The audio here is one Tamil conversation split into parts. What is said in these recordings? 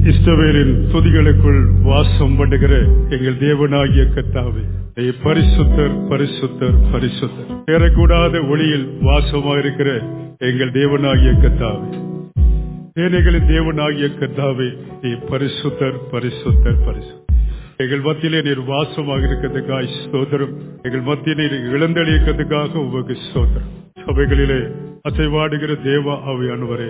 இஸ்ரவேலின் துதிகளுக்குள் வாசம் பண்ணுகிற எங்கள் தேவனாகிய கத்தாவே நீ பரிசுத்தர் பரிசுத்தர் பரிசுத்தர் சேரக்கூடாத ஒளியில் வாசமாயிருக்கிற எங்கள் தேவனாகிய கத்தாவே சேனைகளின் தேவனாகிய கத்தாவே நீ பரிசுத்தர் பரிசுத்தர் பரிசுத்தர் எங்கள் மத்தியிலே நீர் வாசமாக இருக்கிறதுக்காக ஸ்தோத்திரம் எங்கள் மத்தியிலே நீர் இழந்தளிக்கிறதுக்காக உமக்கு ஸ்தோத்திரம் சபைகளிலே அசைவாடுகிற தேவ அவையானவரே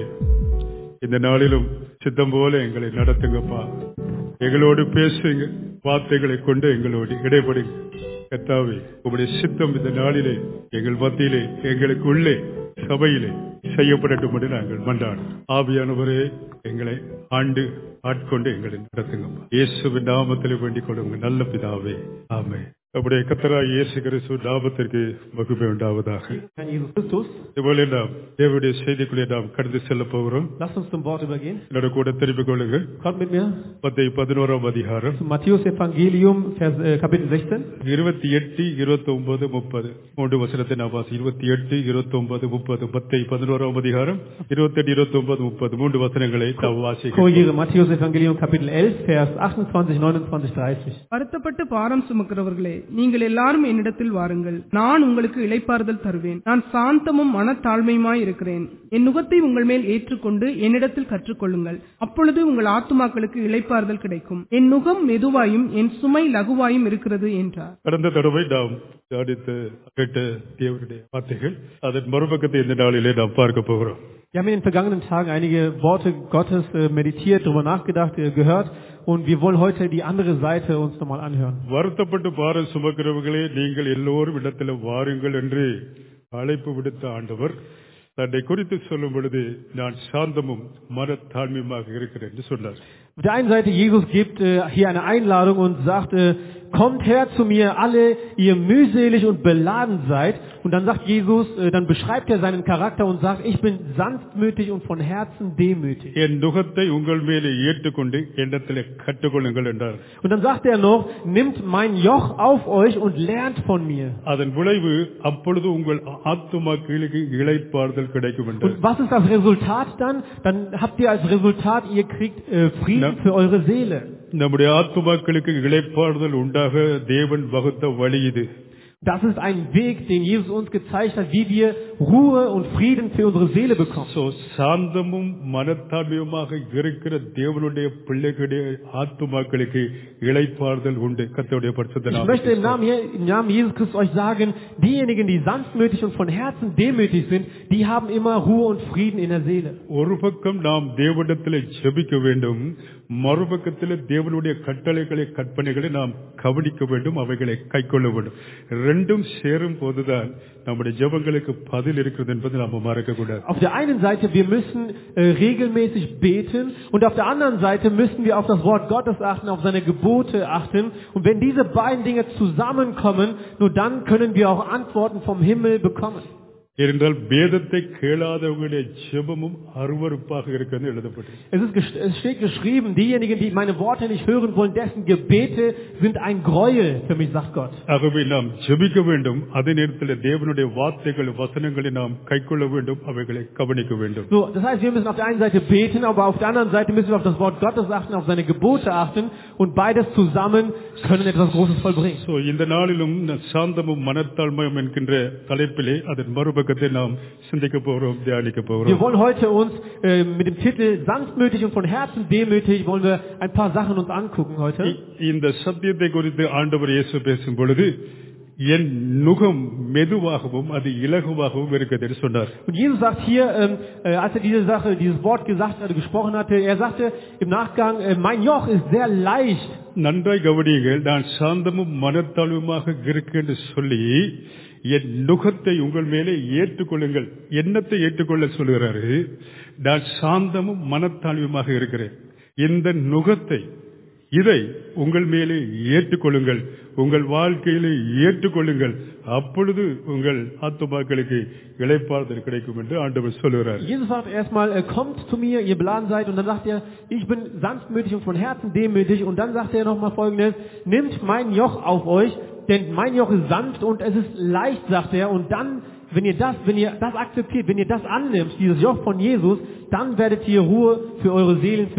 இந்த நாளிலும் சித்தம் போல எங்களை நடத்துங்கப்பா எங்களோடு பேசுங்க வார்த்தைகளை கொண்டு எங்களோடு இடைபடுங்க கத்தாவே உங்களுடைய சித்தம் இந்த நாளிலே எங்கள் மத்தியிலே எங்களுக்கு உள்ளே சபையிலே செய்யப்படட்டும் என்று நாங்கள் மன்றாடும் ஆவியானவரே எங்களை ஆண்டு ஆட்கொண்டு எங்களை நடத்துங்கப்பா இயேசுவின் நாமத்தில் வேண்டிக் கொள்ளுங்க நல்ல பிதாவே ஆமே நம்முடைய கத்தரா இயேசு கிறிஸ்து நாமத்திற்கு மகிமை உண்டாவதாக Herrn Jesus Christus. இதுபோல நாம் தேவனுடைய செய்திக்குள்ளே நாம் கடந்து செல்ல போகிறோம் Lasst uns zum Wort übergehen. என்னோட கூட திருப்பிக் கொள்ளுங்கள் Kommt mit mir பத்தை பதினோராம் அதிகாரம் zum Matthäus Evangelium, Vers, äh, Kapitel 16. இருபத்தி எட்டு இருபத்தி ஒன்பது முப்பது மூன்று வசனத்தை நான் வாசி இருபத்தி எட்டு இருபத்தி ஒன்பது முப்பது பத்தை பதினோராம் அதிகாரம் இருபத்தி எட்டு இருபத்தி ஒன்பது முப்பது மூன்று வசனங்களை நாம் வாசிக்கிறோம் Korrigiere Matthäus Evangelium, Kapitel 11, Vers 28, 29, 30. வருத்தப்பட்டு பாரம் சுமக்கிறவர்களே நீங்கள் எல்லாரும் என்னிடத்தில் வாருங்கள் நான் உங்களுக்கு இளைப்பாறுதல் தருவேன் நான் சாந்தமும் மனத்தாழ்மையுமாய் இருக்கிறேன் என் நுகத்தை உங்கள் மேல் ஏற்றுக்கொண்டு என்னிடத்தில் கற்றுக்கொள்ளுங்கள் அப்பொழுது உங்கள் ஆத்துமாக்களுக்கு இளைப்பாறுதல் கிடைக்கும் என் நுகம் மெதுவாயும் என் சுமை லகுவாயும் இருக்கிறது என்றார் கடந்த தடவை நாம் தியானித்து கேட்ட தேவனுடைய வார்த்தைகள் அதன் மறுபக்கத்தை இந்த நாளிலே நாம் பார்க்க போகிறோம் Wir haben in den vergangenen Tagen einige Worte Gottes äh, meditiert, darüber nachgedacht, äh, gehört und wir wollen heute die andere Seite uns nochmal anhören. வருத்தப்பட்டு பாரம் சுமக்கிறவர்களே நீங்கள் எல்லோரும் இடத்துல வாருங்கள் என்று அழைப்பு விடுத்த ஆண்டவர் தன்னை குறித்து சொல்லும் பொழுது நான் சாந்தமும் மனத்தாழ்மையுமாக இருக்கிறேன் என்று சொன்னார் Auf der einen Seite, Jesus gibt äh, hier eine Einladung und sagt, äh, kommt her zu mir alle, ihr mühselig und beladen seid. Und dann sagt Jesus, äh, dann beschreibt er seinen Charakter und sagt, ich bin sanftmütig und von Herzen demütig. என் நுகத்தை உங்கள் மேலே ஏற்றுக்கொண்டு என்னிடத்தில் கற்றுக்கொள்ளுங்கள் என்றார் Und dann sagt er noch, nimmt mein Joch auf euch und lernt von mir. அதன் விளைவு அப்பொழுது உங்கள் ஆத்துமாக்களுக்கு இளைப்பாறுதல் கிடைக்கும் என்றார் Und was ist das Resultat dann? Dann habt ihr als Resultat, ihr kriegt äh, Frieden Na- für eure Seele. நம்முடைய ஆத்துமாக்களுக்கு இளைப்பாறுதல் உண்டாக தேவன் வகுத்த வழி இது Das ist ein Weg, den Jesus uns gezeigt hat, wie wir Ruhe und Frieden für unsere Seele bekommen. So சாந்தமும் மனத்தாழ்மையுமாக இருக்கிற தேவனுடைய பிள்ளைகளுடைய ஆத்துமாக்களுக்கு இளைப்பாறுதல் உண்டு கத்தோடைய Ich möchte im Namen, Je- im Namen Jesus Christus euch sagen, diejenigen, die sanftmütig und von Herzen demütig sind, die haben immer Ruhe und Frieden in der Seele. ஒரு பக்கம் நாம் தேவனிடத்தில் ஜெபிக்க வேண்டும் மறுபக்கத்தில் தேவனுடைய கட்டளைகளை கற்பனைகளை நாம் கவனிக்க வேண்டும் அவைகளை கைக்கொள்ள வேண்டும் ரெண்டும் சேரும் போதுதான் நம்முடைய ஜெபங்களுக்கு பதில் இருக்கிறது என்பதை நாம் மறக்க கூடாது Auf der einen Seite, wir müssen äh, regelmäßig beten und auf der anderen Seite müssen wir auf das Wort Gottes achten, auf seine Gebote achten. Und wenn diese beiden Dinge zusammenkommen, nur dann können wir auch Antworten vom Himmel bekommen. ஏனென்றால் வேதத்தை கேளாதவங்களுடைய ஜெபமும் அருவருப்பாக இருக்கிறது எழுதப்பட்டது Es, ist, gesch- es steht geschrieben, diejenigen, die meine Worte nicht hören wollen, dessen Gebete sind ein Gräuel für mich, sagt Gott. ஆகவே நாம் ஜெபிக்க வேண்டும் அதே நேரத்தில் தேவனுடைய வார்த்தைகள் வசனங்களை நாம் கைக்கொள்ள வேண்டும் அவைகளை கவனிக்க வேண்டும் So, das heißt, wir müssen auf der einen Seite beten, aber auf der anderen Seite müssen wir auf das Wort Gottes achten, auf seine Gebote achten und beides zusammen können etwas Großes vollbringen. So இந்த நாளிலும் ந- சாந்தமும் மனத்தாழ்மையும் என்கின்ற தலைப்பிலே அதன் மறுபக்கத்தை நாம் சிந்திக்க போகிறோம் தியானிக்க Wir போகிறோம் wollen heute uns äh, mit dem Titel Sanftmütig und von Herzen demütig, wollen wir ein paar Sachen uns angucken heute. இ- இந்த சத்தியத்தை குறித்து ஆண்டவர் இயேசு பேசும் பொழுது என் நுகம் மெதுவாகவும் அது இலகுவாகவும் இருக்கிறது என்று சொன்னார் Und Jesus sagt hier, ähm, äh, als er diese Sache, dieses Wort gesagt hatte, gesprochen hatte, er sagte im Nachgang, äh, mein Joch ist sehr leicht. நன்றாய் கவனியுங்கள் நான் சாந்தமும் மனத்தாழ்வுமாக இருக்கேன் என்று சொல்லி என் நுகத்தை உங்கள் மேலே ஏற்றுக்கொள்ளுங்கள் என்னத்தை ஏற்றுக்கொள்ள சொல்கிறாரு நான் சாந்தமும் மனத்தாழ்வுமாக இருக்கிறேன் இந்த நுகத்தை இதை உங்கள் மேலே ஏற்றுக்கொள்ளுங்கள் உங்கள் வாழ்க்கையிலே ஏற்றுக்கொள்ளுங்கள் அப்பொழுது உங்கள் ஆத்துமாக்களுக்கு இளைப்பாறுதல் கிடைக்கும் என்று ஆண்டவர் சொல்கிறார் Jesus sagt erstmal, äh, kommt zu mir, ihr beladen seid, und dann sagt er, ich bin sanftmütig und von Herzen demütig, und dann sagt er nochmal folgendes, nimmt mein Joch auf euch, denn mein Joch ist sanft und es ist leicht, sagt er, und dann, wenn ihr das, wenn ihr das akzeptiert, wenn ihr das annimmt, dieses Joch von Jesus, dann werdet ihr Ruhe für eure Seelen finden.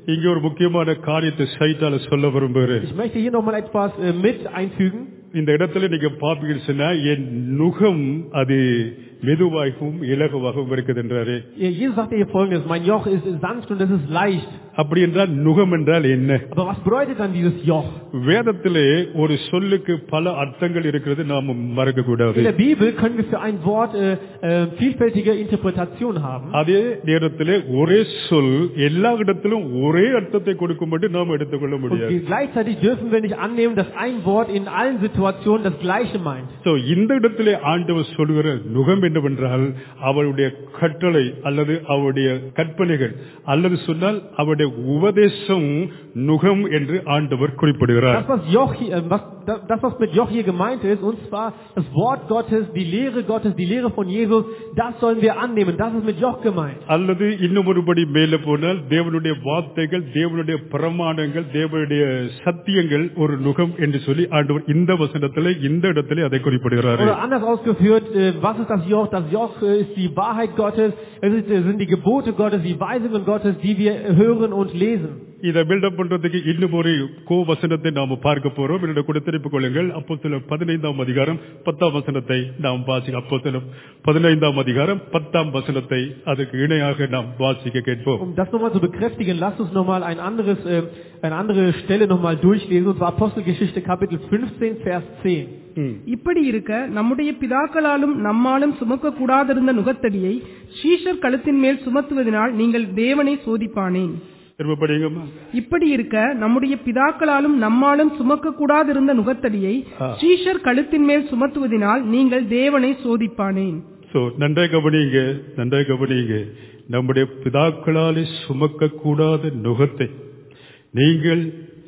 இங்க ஒரு முக்கியமான காரியத்தை சைட்டால சொல்ல விரும்புகிறேன் Ich möchte hier nochmal etwas äh, mit einfügen. இந்த இடத்துல நீங்க பாப்பீங்கன்னு சொன்னா என் நுகம் அது மெதுவாகவும் இலகுவாகவும் இருக்குது என்றாரு Jesus sagte hier folgendes, mein Joch ist sanft und es ist leicht. அப்படி என்றால் நுகம் என்றால் என்ன Aber was bedeutet dann dieses Joch? வேதத்திலே ஒரு சொல்லுக்கு பல அர்த்தங்கள் இருக்கிறது நாம மறக்க In கூடாது der Bibel können wir für ein Wort äh, äh, vielfältige Interpretation haben. அதே நேரத்திலே ஒரே சொல் எல்லா இடத்திலும் ஒரே அர்த்தத்தை கொடுக்கும்படி நாம் எடுத்துக்கொள்ள Und முடியாது gleichzeitig dürfen wir nicht annehmen, dass ein Wort in allen Situationen das Gleiche meint. So, இந்த இடத்திலே ஆண்டவர் சொல்லுகிற நுகம் என்னவென்றால் அவருடைய கட்டளை அல்லது அவருடைய கற்பனைகள் அல்லது சொன்னால் அவருடைய உபதேசம் நுகம் என்று ஆண்டவர் குறிப்பிடுகிறார் Das, was, Joch hier, äh, was, das, das, was mit Joch hier gemeint ist, und zwar das Wort Gottes, die Lehre Gottes, die Lehre von Jesus, das sollen wir annehmen. Das ist mit Joch gemeint. அல்லது இன்னும் ஒருபடி மேலே போனால் தேவனுடைய வார்த்தைகள் தேவனுடைய பிரமாணங்கள் தேவனுடைய சத்தியங்கள் ஒரு நுகம் என்று சொல்லி ஆண்டவர் இந்த வசனத்திலே இந்த இடத்திலே அதை குறிப்பிடுகிறார் Oder anders ausgeführt, äh, was ist das Joch? Das Joch äh, ist die Wahrheit Gottes, es ist, äh, sind die Gebote Gottes, die Weisungen Gottes, die wir hören und lesen. இதை பில்டப் பண்றதுக்கு இன்னும் ஒரு கோ வசனத்தை நாம பார்க்க போறோம் என்னோட கூட திருப்பிக் கொள்ளுங்கள் அப்போ சில பதினைந்தாம் அதிகாரம் பத்தாம் வசனத்தை நாம் வாசிக்க அப்போ சில பதினைந்தாம் அதிகாரம் பத்தாம் வசனத்தை அதுக்கு இணையாக நாம் வாசிக்க கேட்போம் Um das nochmal zu bekräftigen, lasst uns nochmal ein anderes, äh, eine andere Stelle nochmal durchlesen, und zwar Apostelgeschichte Kapitel 15, Vers 10. ம். இப்படி இருக்க நம்முடைய பிதாக்களாலும் நம்மாலும் சுமக்க கூடாதிருந்த நுகத்தடியை சீஷர் கழுத்தின் மேல் சுமத்துவதனால் நீங்கள் தேவனை சோதிப்பானேன் திரும்ப படிங்கம்மா இப்படி இருக்க நம்முடைய பிதாக்களாலும் நம்மாலும் சுமக்க கூடாதிருந்த நுகத்தடியை ஆ. சீஷர் கழுத்தின் மேல் சுமத்துவதனால் நீங்கள் தேவனை சோதிப்பானேன் சோ நன்றாக கவனிங்க நன்றாக கவனிங்க நம்முடைய பிதாக்களாலே சுமக்க கூடாத நுகத்தை நீங்கள்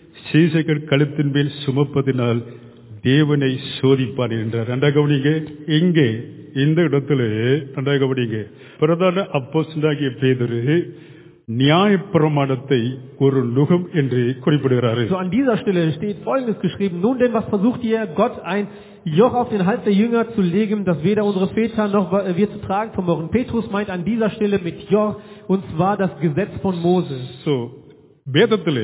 சீசகர் கழுத்தின் மேல் சுமப்பதினால் தேவனை சோதிப்பான் என்றார் நன்றாக கவனிங்க இங்கே இந்த இடத்துல நன்றாக கவனிங்க பிரதான அப்போஸ்தலனாகிய பேதுரு நியாயப்பிரமாணத்தை ஒரு நுகம் என்று குறிப்பிடுகிறாரு So an dieser Stelle steht Folgendes geschrieben. Nun denn, was versucht ihr, Gott ein Joch auf den Hals der Jünger zu legen, das weder unsere Väter noch wir zu tragen vermochen. Petrus meint an dieser Stelle mit Joch, und zwar das Gesetz von Mose. So வேதத்திலே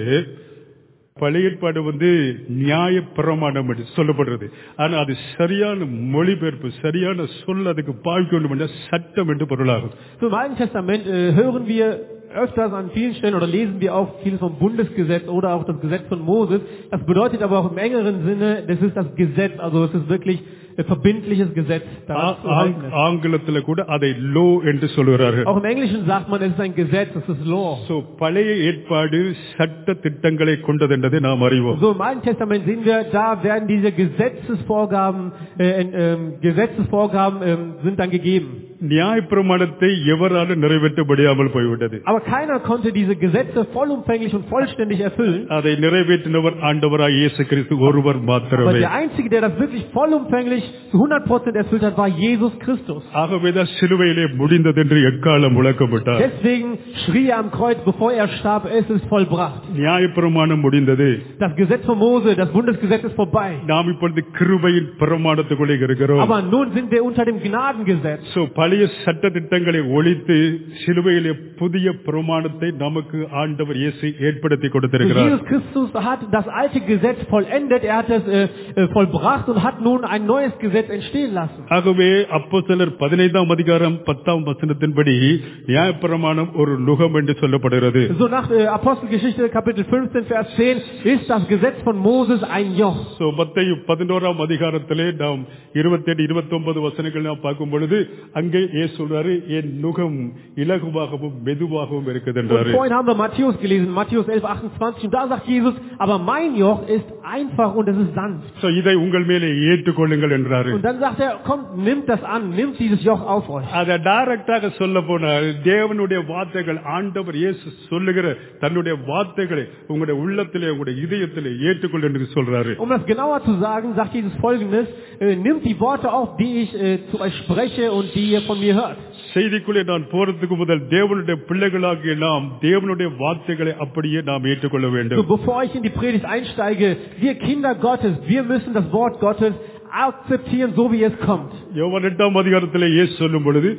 பழைய ஏற்பாடு வந்து நியாய பிரமாணம் என்று சொல்லப்படுறது ஆனா அது சரியான மொழிபெயர்ப்பு சரியான சொல் அதுக்கு பாய்க்கொண்டு பண்ண சட்டம் என்று பொருளாகும் So Im Alten Testament äh, hören wir öfters an vielen Stellen oder lesen wir auch vieles vom Bundesgesetz oder auch das Gesetz von Moses. Das bedeutet aber auch im engeren Sinne, das ist das Gesetz, also es ist wirklich ein verbindliches Gesetz. daran zu halten ist. ஆங்கிலத்துல கூட அதை லோ என்று சொல்லுகிறார்கள் Auch im Englischen sagt man, es ist ein Gesetz, es ist Law. So பழைய ஏற்பாடு சட்ட திட்டங்களை கொண்டது என்பதை நாம் அறிவோம் So im Alten Testament sehen wir, da werden diese Gesetzesvorgaben, äh, ähm, Gesetzesvorgaben ähm, sind dann gegeben. நியாயப்பிரமாணத்தை எவராலும் நிறைவேற்ற முடியாமல் போய்விட்டது Aber keiner konnte diese Gesetze vollumfänglich und vollständig erfüllen. அதை நிறைவேற்றினவர் ஆண்டவராய் இயேசு கிறிஸ்து ஒருவர் Aber மாத்திரமே der Einzige, der das wirklich vollumfänglich zu 100% erfüllt hat, war Jesus Christus. ஆகவேதான் சிலுவையிலே முடிந்தது என்று எக்காலம் முழக்கப்பட்டார் Deswegen schrie er am Kreuz, bevor er starb, es ist vollbracht. நியாயப்பிரமாணம் முடிந்தது Das Gesetz von Mose, das Bundesgesetz ist vorbei. நாம் இப்பொழுது கிருபையின் பிரமாணத்துக்குள்ளே இருக்கிறோம் Aber nun sind wir unter dem Gnadengesetz. So பழைய சட்ட திட்டங்களை ஒழித்து சிலுவையிலே புதிய பிரமாணத்தை நமக்கு ஆண்டவர் இயேசு ஏற்படுத்தி Und கொடுத்திருக்கிறார் Jesus Christus hat das alte Gesetz vollendet, er hat es äh, äh, vollbracht und hat nun ein neues Gesetz entstehen lassen. ஆகவே அப்போ சிலர் பதினைந்தாம் அதிகாரம் பத்தாம் வசனத்தின்படி நியாயப்பிரமாணம் ஒரு நுகம் என்று சொல்லப்படுகிறது So nach äh, Apostelgeschichte Kapitel 15 Vers 10 ist das Gesetz von Moses ein Joch. So மத்தையு பதினோராம் அதிகாரத்திலே நாம் இருபத்தி எட்டு இருபத்தி ஒன்பது வசனங்கள் நாம் பார்க்கும் பொழுது அங்கே ஏ சொல்றாரு என் நுகம் இலகுவாகவும் மெதுவாகவும் இருக்குது Und என்றாரு vorhin haben wir Matthäus gelesen, Matthäus 11, 28 und da sagt Jesus, aber mein Joch ist einfach und es ist sanft. So இதை உங்கள் மேலே ஏற்றுக்கொள்ளுங்கள் என்றாரு Und dann sagt er, kommt, nimmt das an, nimmt dieses Joch auf euch. அதை டைரக்டாக சொல்ல போனால் தேவனுடைய வார்த்தைகள் ஆண்டவர் இயேசு சொல்லுகிற தன்னுடைய வார்த்தைகளை உங்களுடைய உள்ளத்திலே உங்களுடைய இதயத்திலே ஏற்றுக்கொள் என்று சொல்றாரு Um das genauer zu sagen, sagt Jesus folgendes, äh, nimmt die Worte auf, die ich äh, zu euch spreche und die ihr von mir hört. செய்திக்குள்ளே நான் போறதுக்கு முதல் தேவனுடைய பிள்ளைகளாகிய நாம் தேவனுடைய வார்த்தைகளை அப்படியே நாம் ஏற்றுக்கொள்ள So, வேண்டும் bevor ich in die Predigt einsteige, wir Kinder Gottes, wir müssen das Wort Gottes akzeptieren, so wie es kommt. யோவான் எட்டாம் அதிகாரத்திலே இயேசு சொல்லும் பொழுது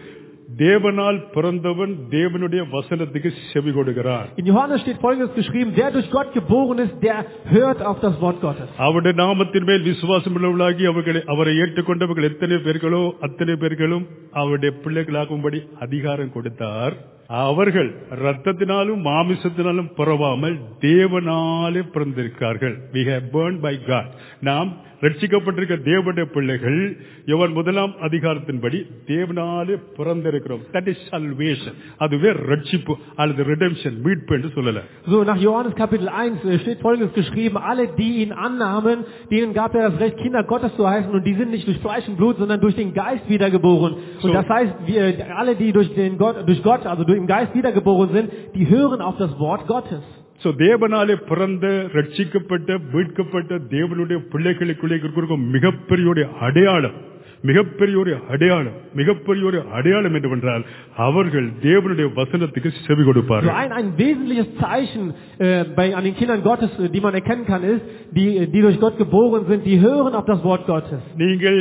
தேவனால் பிறந்தவன் தேவனுடைய வசனத்துக்கு செவி கொடுக்கிறார் In Johannes steht folgendes geschrieben, wer durch Gott geboren ist, der hört auf das Wort Gottes. அவருடைய நாமத்தின் மேல் விசுவாசம் உள்ளவர்களாகி அவர்களை அவரை ஏற்றுக்கொண்டவர்கள் எத்தனை பேர்களோ அத்தனை பேர்களும் அவருடைய பிள்ளைகளாகும்படி அதிகாரம் கொடுத்தார் அவர்கள் ரத்தத்தினாலும் மாமிசத்தினாலும் பிறவாமல் தேவனாலே பிறந்திருக்கார்கள் we have burned by God நாம் ரட்சிக்கப்பட்டிருக்க தேவனுடைய பிள்ளைகள் இவன் முதலாம் அதிகாரத்தின்படி தேவனாலே பிறந்திருக்கிறோம் தட் இஸ் salvation அதுவே ரட்சிப்பு அல்லது redemption மீட்பு என்று சொல்லல So, nach Johannes Kapitel 1 äh, steht folgendes geschrieben, alle, die ihn annahmen, denen gab er das Recht, Kinder Gottes zu heißen, und die sind nicht durch Fleisch und Blut, sondern durch den Geist wiedergeboren. Und So. das heißt, wir, alle, die durch, den Gott, durch Gott, also durch im Geist wiedergeboren sind, die hören auf das Wort Gottes. So தேவனாலே பிறந்த ரட்சிக்கப்பட்ட மீட்கப்பட்ட தேவனுடைய பிள்ளைகளுக்குள்ளே இருக்கிற மிகப்பெரிய ஒரு அடையாளம் மிகப்பெரிய ஒரு அடையாளம் மிகப்பெரிய ஒரு அடையாளம் என்னவென்றால் அவர்கள் தேவனுடைய வசனத்துக்கு செவி So கொடுப்பார்கள் ein, ein wesentliches Zeichen äh, bei, an den Kindern Gottes, äh, die man erkennen kann, ist, die, die durch Gott geboren sind, die hören auf das Wort Gottes. நீங்கள்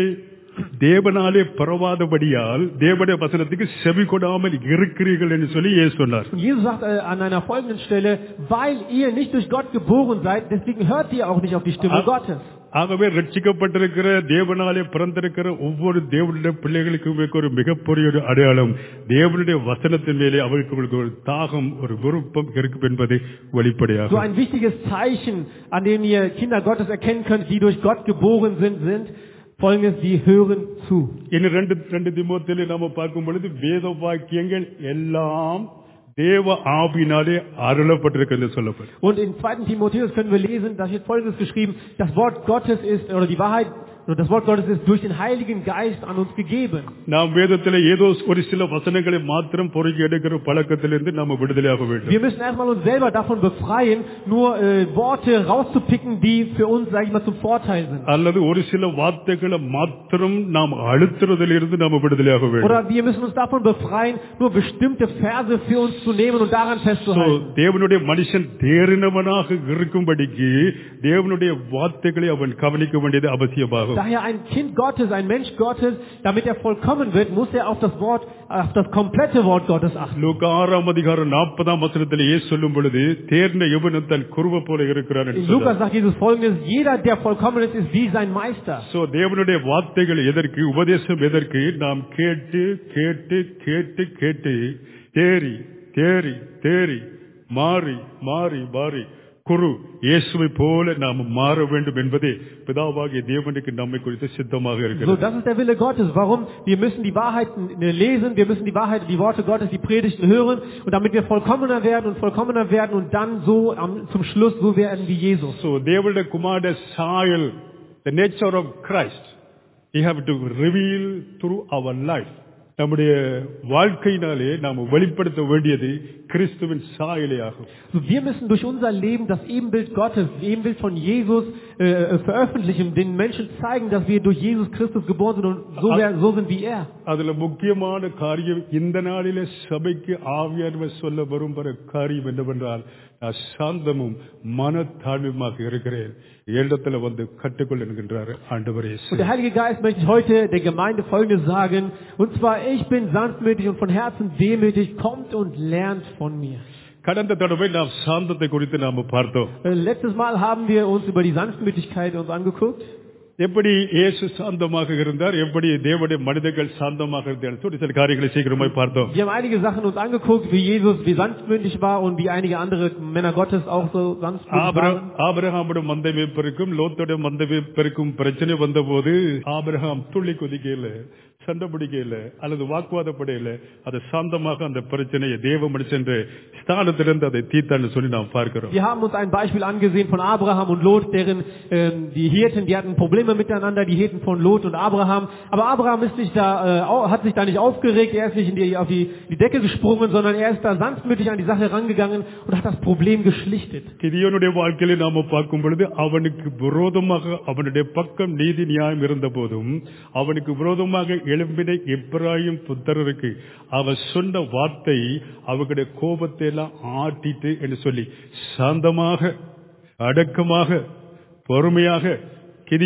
தேவனாலே பரவாதபடியால் தேவனுடைய வசனத்துக்கு செவி கொடாமல் இருக்கிறீர்கள் என்று சொல்லி இயேசு சொன்னார் Und Jesus sagt äh, an einer folgenden Stelle, weil ihr nicht durch Gott geboren seid, deswegen hört ihr auch nicht auf die Stimme Ah. Gottes. ஆகவே ரட்சிக்கப்பட்டிருக்கிற தேவனாலே பிறந்திருக்கிற ஒவ்வொரு தேவனுடைய பிள்ளைகளுக்கும் இருக்க ஒரு மிகப்பெரிய ஒரு அடையாளம் தேவனுடைய வசனத்தின் மேலே அவர்களுக்கு ஒரு தாகம் ஒரு விருப்பம் இருக்கும் என்பதை So வெளிப்படையாகும் ein wichtiges Zeichen, an dem ihr Kinder Gottes erkennen könnt, die durch Gott geboren sind, sind folgendes, die hören zu. இன்னும் ரெண்டு ரெண்டு திமுகத்திலே நாம பார்க்கும் பொழுது வேத வாக்கியங்கள் எல்லாம் தேவ ஆவினாலே அருளப்பட்டிருக்கிறது சொல்லப்படும் Und in 2. Timotheus können wir lesen, da steht folgendes geschrieben, das Wort Gottes ist, oder die Wahrheit, oder das Wort Gottes ist durch den Heiligen Geist an uns gegeben. நாம் வேதத்திலே ஏதோ ஒரு சில வசனங்களை மாத்திரம் பொறுக்கி எடுக்கிற பழக்கத்திலிருந்து நாம விடுதலையாக வேண்டும் Wir müssen erstmal uns selber davon befreien, nur äh, Worte rauszupicken, die für uns, sage ich mal, zum Vorteil sind. அல்லது ஒரு சில வார்த்தைகளை மாத்திரம் நாம் அழுத்துறதிலிருந்து நாம விடுதலையாக வேண்டும் Oder wir müssen uns davon befreien, nur bestimmte Verse für uns zu nehmen und daran So, festzuhalten. தேவனுடைய மனுஷன் தேறினவனாக இருக்கும்படிக்கு தேவனுடைய வார்த்தைகளை அவன் கவனிக்க வேண்டியது அவசியமாகும் Daher ein Kind Gottes, ein Mensch Gottes, damit er vollkommen wird, muss er auf das Wort, auf das komplette Wort Gottes achten. லூக்கா ஆறாம் அதிகாரம் நாற்பதாம் வசனத்தில் ஏசு சொல்லும் பொழுது தேர்ந்த எவனும் தன் குருவ போல இருக்கிறான் என்று In சொன்னார். Lukas sagt Jesus folgendes, jeder, der vollkommen ist, ist wie sein Meister. So தேவனுடைய வார்த்தைகள் எதற்கு உபதேசம் எதற்கு நாம் கேட்டு கேட்டு கேட்டு கேட்டு தேறி தேறி தேறி மாறி மாறி மாறி குரு இயேசுவை போல நாம் மாற வேண்டும் என்பதே பிதாவாகிய தேவனுக்கு நம்மை குறித்து சித்தமாக So, இருக்கிறது das ist der Wille Gottes. Warum? Wir müssen die Wahrheiten äh, lesen, wir müssen die Wahrheit, die Worte Gottes, die Predigten hören und damit wir vollkommener werden und vollkommener werden und dann so am, zum Schluss so werden wie Jesus. So தேவனுடைய குமார சாயல் the nature of Christ we have to reveal through our life நம்முடைய வாழ்க்கையினாலே நாம் வெளிப்படுத்த வேண்டியது கிறிஸ்துவின் சாயலே ஆகும் So, wir müssen durch unser Leben das Ebenbild Gottes, das Ebenbild von Jesus äh, veröffentlichen, den Menschen zeigen, dass wir durch Jesus Christus geboren sind und so, wer- so sind wie er. அதுல முக்கியமான காரியம் இந்த நாளிலே சபைக்கு ஆவியானவர் சொல்ல விரும்புகிற காரியம் என்னவென்றால் நான் சாந்தமும் மனத்தாழ்வுமாக இருக்கிறேன் இடத்துல வந்து கற்றுக்கொள் என்கின்றார் ஆண்டவர் இயேசு. Und der Heilige Geist möchte heute der Gemeinde Folgendes sagen, und zwar, ich bin sanftmütig und von Herzen demütig, kommt und lernt von mir. கடந்த தடவை நாம் சாந்தத்தை குறித்து நாம பார்த்தோம் Äh, Letztes Mal haben wir uns über die Sanftmütigkeit uns angeguckt. எப்படி இயேசு சாந்தமாக இருந்தார் எப்படி தேவனுடைய மனிதர்கள் சாந்தமாக இருந்தார் சொல்லி சில காரியங்களை சீக்கிரமாய் பார்த்தோம் Wir haben einige Sachen uns angeguckt, wie Jesus, wie sanftmütig war und wie einige andere Männer Gottes auch so sanftmütig ஆபிர- waren. ஆபிரகாமுடைய மந்தை மேய்ப்பருக்கும் லோத்துடைய மந்தை மேய்ப்பருக்கும் பிரச்சனை வந்தபோது ஆபிரகாம் துள்ளி குதிக்கையில சண்டை பிடிக்கையில அல்லது வாக்குவாதப்படையில அது சாந்தமாக அந்த பிரச்சனையை தேவ மனுஷன் ஸ்தானத்திலிருந்து அதை தீர்த்தான்னு சொல்லி நாம் பார்க்கிறோம் Wir haben uns ein Beispiel angesehen von Abraham und Lot, deren ähm, die Hirten, die hatten Probleme miteinander, die Hirten von Lot und Abraham. Aber Abraham ist nicht da, äh, au- hat sich da nicht aufgeregt, er ist nicht in die, auf die, die Decke gesprungen, sondern er ist da sanftmütig an die Sache rangegangen und hat das Problem geschlichtet. கிதியோனுடைய வாழ்க்கையில நாம பார்க்கும் பொழுது அவனுக்கு விரோதமாக அவனுடைய பக்கம் நீதி நியாயம் இருந்த போதும் அவனுக்கு விரோதமாக எழும்பின எப்ராயும் புத்தருக்கு அவன் சொன்ன வார்த்தை அவர்களுடைய கோபத்தை எல்லாம் ஆட்டிட்டு என்று சொல்லி சாந்தமாக அடக்கமாக பொறுமையாக கிதியோன்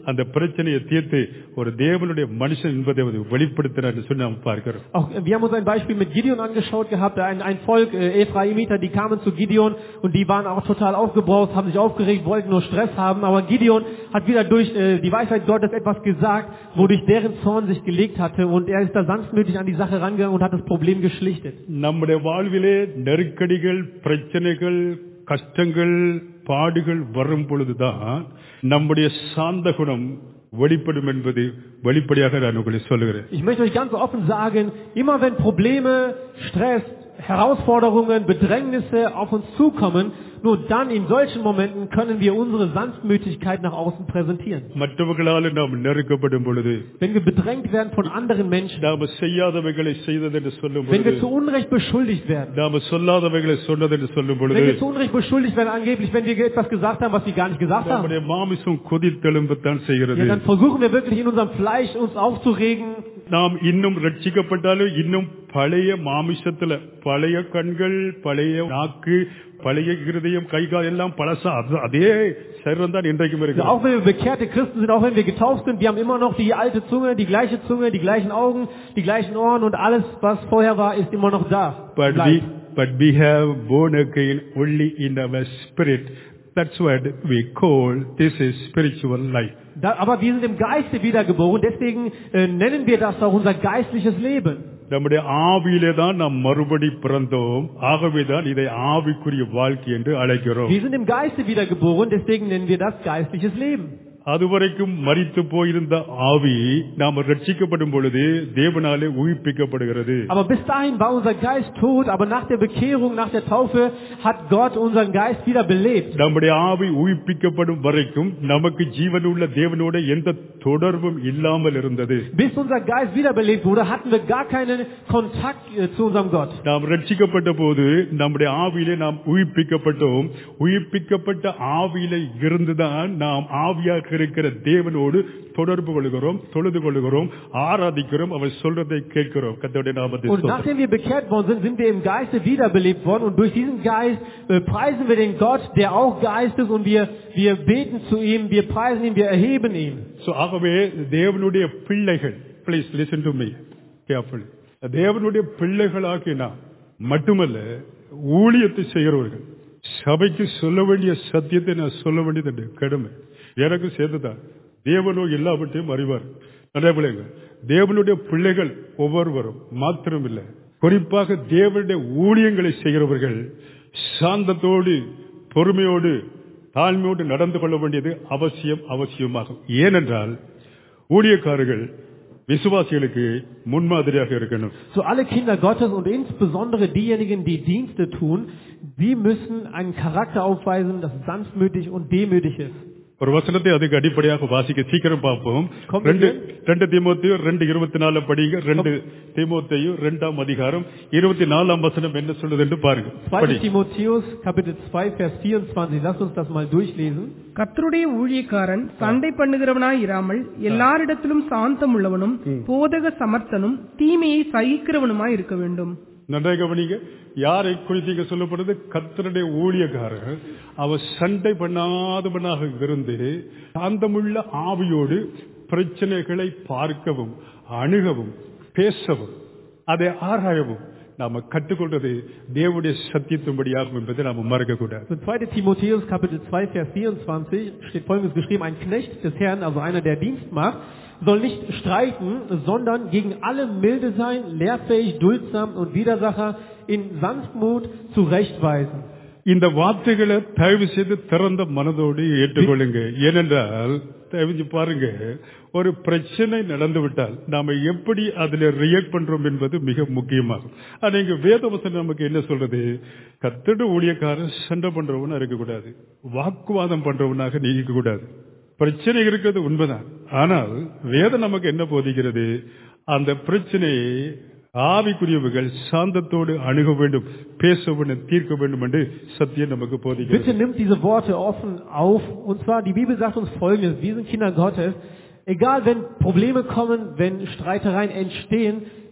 அந்த பிரச்சனையை தீர்த்து ஒரு தேவனுடைய மனுஷன் என்பதை அவர் வெளிப்படுத்தினார் என்று சொல்லி நாம் பார்க்கிறோம் Auch äh, wir haben uns ein Beispiel mit Gideon angeschaut gehabt, ein, ein Volk äh, Ephraimiter, die kamen zu Gideon und die waren auch total aufgebraust, haben sich aufgeregt, wollten nur Stress haben, aber Gideon hat wieder durch äh, die Weisheit Gottes etwas gesagt, wodurch deren Zorn sich gelegt hatte und er ist da sanftmütig an die Sache rangegangen und hat das Problem geschlichtet. நம்முடைய வாழ்விலே நெருக்கடிகள் பிரச்சனைகள் கஷ்டங்கள் பாடுகள் வரும் பொழுதுதான் நம்முடைய சாந்த குணம் வெளிப்படும் என்பது வெளிப்படையாக நான் உங்களுக்கு சொல்லுகிறேன் Ich möchte euch ganz offen sagen, immer wenn Probleme, Stress, Herausforderungen, Bedrängnisse auf uns zukommen, nur dann in solchen Momenten können wir unsere Sanftmütigkeit nach außen präsentieren. மற்றவர்களால் நாம் நெருக்கப்படும் பொழுது Wenn wir bedrängt werden von anderen Menschen, நாம செய்யாதவைகளை செய்தது என்று சொல்லும் wenn wir பொழுது zu Unrecht beschuldigt werden, நாம சொல்லாதவைகளை சொன்னது என்று சொல்லும் wenn பொழுது wir zu Unrecht beschuldigt werden, angeblich, wenn wir etwas gesagt haben, was wir gar nicht gesagt haben, நம்முடைய மாமிசம் கொதித்தெழும்பத்தான் செய்கிறது ja, dann versuchen wir wirklich in unserem Fleisch uns aufzuregen. நாம் இன்னும் ரட்சிக்கப்பட்டாலும் இன்னும் பழைய மாமிசத்துல பழைய கண்கள் பழைய நாக்கு பழைய இருதயம் கை கால் எல்லாம் பழசா அது- அதே சரீரம் தான் இன்றைக்கும் Ja, இருக்கு auch wenn wir bekehrte Christen sind, auch wenn wir getauft sind, wir haben immer noch die alte Zunge, die gleiche Zunge, die gleichen Augen, die gleichen Ohren und alles, was vorher war, ist immer noch da. but we Bleibt. but we have born again only in our spirit that's what we call this is spiritual life Da, aber wir sind im Geiste wiedergeboren, deswegen äh, nennen wir das auch unser geistliches Leben. நம்முடைய ஆவியிலே தான் நாம் மறுபடி பிறந்தோம் ஆகவேதான் இதை ஆவிக்குரிய வாழ்க்கை என்று அழைக்கிறோம் Wir sind im Geiste wiedergeboren, deswegen nennen wir das geistliches Leben. அதுவரைக்கும் மரித்து போயிருந்த ஆவி நாம் ரட்சிக்கப்படும் பொழுது தேவனாலே உயிர்ப்பிக்கப்படுகிறது Aber bis dahin war unser Geist tot, aber nach der Bekehrung, nach der Taufe hat Gott unseren Geist wieder belebt. நம்முடைய ஆவி உயிர்ப்பிக்கப்படும் வரைக்கும் நமக்கு ஜீவனுள்ள தேவனோட எந்த தொடர்பும் இல்லாமல் இருந்தது Bis unser Geist wiederbelebt wurde, hatten wir gar keinen Kontakt äh, zu unserem Gott. நாம் ரட்சிக்கப்பட்ட போது நம்முடைய ஆவியிலே நாம் உயிர்ப்பிக்கப்பட்டோம் உயிர்ப்பிக்கப்பட்ட ஆவியில இருந்துதான் நாம் ஆவியாக இருக்கிற தேவனோடு தொடர்பு கொள்கிறோம் தொழுது கொள்கிறோம் ஆராதிக்கிறோம் அவர் சொல்றதை கேட்கிறோம் கத்தோடைய நாமத்தை Und ஸ்தோத்திரம். nachdem wir bekehrt worden sind, sind wir im Geiste wiederbelebt worden und durch diesen Geist äh, preisen wir den Gott, der auch Geist ist und wir, wir beten zu ihm, wir preisen ihn, wir erheben ihn. So, ஆகவே தேவனுடைய பிள்ளைகள் please listen to me careful தேவனுடைய பிள்ளைகளாகி நாம் மட்டுமல்ல ஊழியத்தை செய்கிறவர்கள் சபைக்கு சொல்ல வேண்டிய சத்தியத்தை நான் சொல்ல வேண்டியது என்னுடைய கடமை எனக்கு சேர்ந்துதான் தேவனோ எல்லாவற்றையும் அறிவார் நிறைய பிள்ளைங்க தேவனுடைய பிள்ளைகள் ஒவ்வொருவரும் மாத்திரமில்லை குறிப்பாக தேவனுடைய ஊழியங்களை செய்கிறவர்கள் சாந்தத்தோடு பொறுமையோடு தாழ்மையோடு நடந்து கொள்ள வேண்டியது அவசியம் அவசியமாகும் ஏனென்றால் ஊழியக்காரர்கள் விசுவாசிகளுக்கு முன்மாதிரியாக இருக்கணும் So alle Kinder Gottes und insbesondere diejenigen, die Dienste tun, die müssen einen Charakter aufweisen, das sanftmütig und demütig ist. ஒரு வசனத்தை அதுக்கு அடிப்படையாக வாசிக்க சீக்கிரம் பார்ப்போம் Kommt ரெண்டு ihr? ரெண்டு தீமோத்தையும் ரெண்டு இருபத்தி நாலு படிங்க ரெண்டு தீமோத்தையும் ரெண்டாம் அதிகாரம் இருபத்தி நாலாம் வசனம் என்ன சொல்லுது என்று பாருங்க 2. படி. Timotheus, Kapitel 2, Vers 24. Lass uns das mal durchlesen. கர்த்தருடைய ஊழியக்காரன் சண்டை பண்ணுகிறவனாய் இராமல் எல்லாரிடத்திலும் சாந்தம் உள்ளவனும் போதக சமர்த்தனும் தீமையை சகிக்கிறவனுமாய் இருக்க வேண்டும் நன்றாக கவனிங்க யாரை குறித்து இங்க சொல்லப்படுது கர்த்தருடைய ஊழியக்காரர் அவர் சண்டை பண்ணாதவனாக இருந்து சாந்தமுள்ள ஆவியோடு பிரச்சனைகளை பார்க்கவும் அணுகவும் பேசவும் அதை ஆராயவும் நாம கற்றுக்கொள்றது தேவனுடைய சத்தியத்தின்படியாகும் என்பதை நாம மறக்க கூடாது So 2. Timotheus, Kapitel 2, Vers 24 steht folgendes geschrieben. Ein Knecht des Herrn, also einer, der Dienst macht, soll nicht streiten, sondern gegen alle milde sein, lehrfähig, duldsam und Widersacher in Sanftmut zurechtweisen. இந்த வார்த்தைகளை தயவு செய்து திறந்த மனதோடு ஏற்றுக்கொள்ளுங்க ஏனென்றால் தயவு செஞ்சு பாருங்க ஒரு பிரச்சனை நடந்து விட்டால் நாம எப்படி அதுல ரியாக்ட் பண்றோம் என்பது மிக முக்கியமாகும் ஆனா இங்க வேதவசனம் நமக்கு என்ன சொல்றது கத்தடு ஊழியக்காரன் சண்டை பண்றவனா இருக்கக்கூடாது வாக்குவாதம் பண்றவனாக நீ இருக்கக்கூடாது பிரச்சனை இருக்கிறது உண்மைதான் ஆனால் வேதம் நமக்கு என்ன போதிக்கிறது அந்த பிரச்சனையை ஆவிக்குரியவர்கள் சாந்தத்தோடு அணுக வேண்டும் பேச வேண்டும் தீர்க்க வேண்டும் என்று சத்தியம் நமக்கு போதிக்கிறது Bitte nimmt diese Worte offen auf. Und zwar, die Bibel sagt uns folgendes. Wir sind Kinder Gottes. Egal, wenn Probleme kommen, wenn Streitereien entstehen,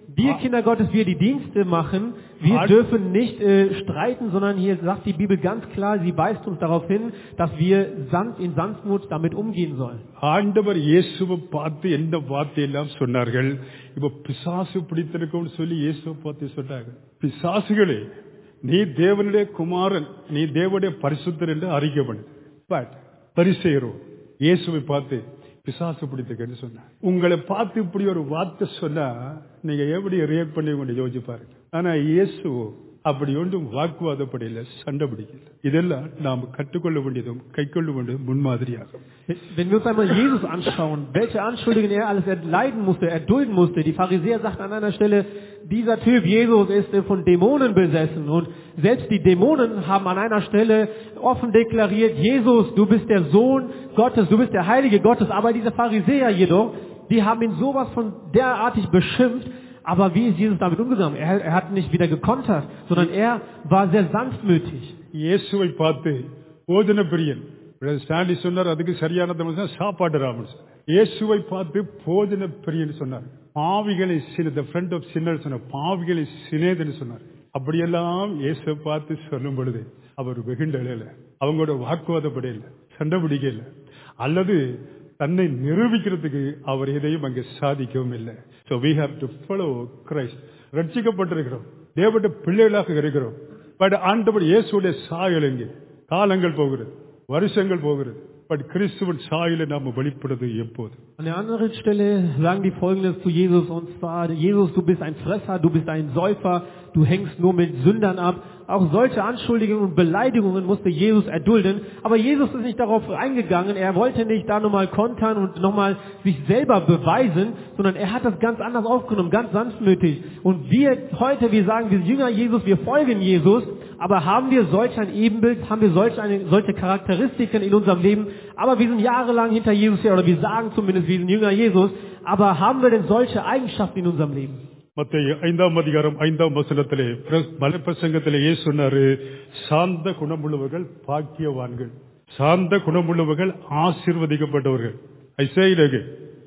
Wir Kinder Gottes, wir die Dienste machen, wir Ah. dürfen nicht äh, streiten, sondern hier sagt die Bibel ganz klar, sie weist uns darauf hin, dass wir sanft, in Sanftmut damit umgehen sollen. ஆண்டவர் இயேசுவை பார்த்து என்ன வார்த்தையெல்லாம் சொன்னார்கள் இப்ப பிசாசு பிடித்திருக்கும்னு சொல்லி இயேசுவை பார்த்து சொன்னாங்க பிசாசுகளே நீ தேவனுடைய குமாரன் நீ தேவனுடைய பரிசுத்தர் என்று அறிக்கை பண்ணு பட் பரிசெயரோ இயேசுவை பார்த்து பிசாசு பிடித்திருக்கேன்னு சொன்னார் உங்களை பார்த்து இப்படி ஒரு வார்த்தை சொன்னா நீங்க எப்படி ரியாக்ட் பண்ணி கொண்டு யோசிச்சு பாருங்க ஆனா இயேசு அப்படி ஒன்றும் வாக்குவாதப்படையில சண்டை பிடிக்கல இதெல்லாம் நாம் கற்றுக்கொள்ள வேண்டியதும் கைக்கொள்ள வேண்டியதும் முன்மாதிரியாகும் Wenn wir uns einmal Jesus anschauen, welche Anschuldigungen er alles erleiden musste, erdulden musste. Die Pharisäer sagten an einer Stelle, dieser Typ Jesus ist äh, von Dämonen besessen. Und selbst die Dämonen haben an einer Stelle offen deklariert, Jesus, du bist der Sohn Gottes, du bist der Heilige Gottes. Aber diese Pharisäer jedoch, die haben ihn sowas von derartig beschimpft, aber wie ist Jesus damit umgegangen? Er, er hat nicht wieder gekontert, sondern er war sehr sanftmütig. இயேசுவை பார்த்து போஜன பிரியன் பிரதர் ஸ்டான்லி சொன்னார் அதுக்கு சரியான தமிழ் தான் சாப்பாடு ராமன் சொன்னார். இயேசுவை பார்த்து போஜன பிரியன் சொன்னார் பாவிகளை சின த ஃப்ரெண்ட் ஆஃப் சின்னர் சொன்னார் பாவிகளை சினேதுன்னு சொன்னார் அப்படியெல்லாம் இயேசுவை பார்த்து சொல்லும் பொழுது அவர் வெகுண்டல அவங்களோட வாக்குவாதப்படையில சண்டை பிடிக்கல அல்லது தன்னை நிரூபிக்கிறதுக்கு அவர் எதையும் அங்கே சாதிக்கவும் இல்லை so we have to follow Christ ரட்சிக்கப்பட்டிருக்கிறோம் தேவனுடைய பிள்ளைகளாக இருக்கிறோம் பட் ஆண்டவர் இயேசுடைய சாயல் எங்கே காலங்கள் போகிறது வருஷங்கள் போகிறது பட் கிறிஸ்துவின் சாயலை நாம் வெளிப்படுறது எப்போது An der anderen Stelle sagen die Folgendes zu Jesus, und zwar, Jesus, du bist ein Fresser, du bist ein Säufer, du hängst nur mit Sündern ab. Auch solche Anschuldigungen und Beleidigungen musste Jesus erdulden. Aber Jesus ist nicht darauf eingegangen, er wollte nicht da nochmal kontern und nochmal sich selber beweisen, sondern er hat das ganz anders aufgenommen, ganz sanftmütig. Und wir heute, wir sagen, wir sind Jünger Jesus, wir folgen Jesus, aber haben wir solch ein Ebenbild, haben wir solch eine, solche Charakteristiken in unserem Leben, aber wir sind jahrelang hinter Jesus her, oder wir sagen zumindest, wir sind Jünger Jesus, aber haben wir denn solche Eigenschaften in unserem Leben? மத்திய ஐந்தாம் அதிகாரம் ஐந்தாம் வசனத்திலே பிர- மலைப்பிரசங்கத்திலே இயேசு சொன்னாரு சாந்த குணமுள்ளவர்கள் பாக்கியவான்கள் சாந்த குணமுள்ளவர்கள் ஆசீர்வதிக்கப்பட்டவர்கள் ஐசையிலகு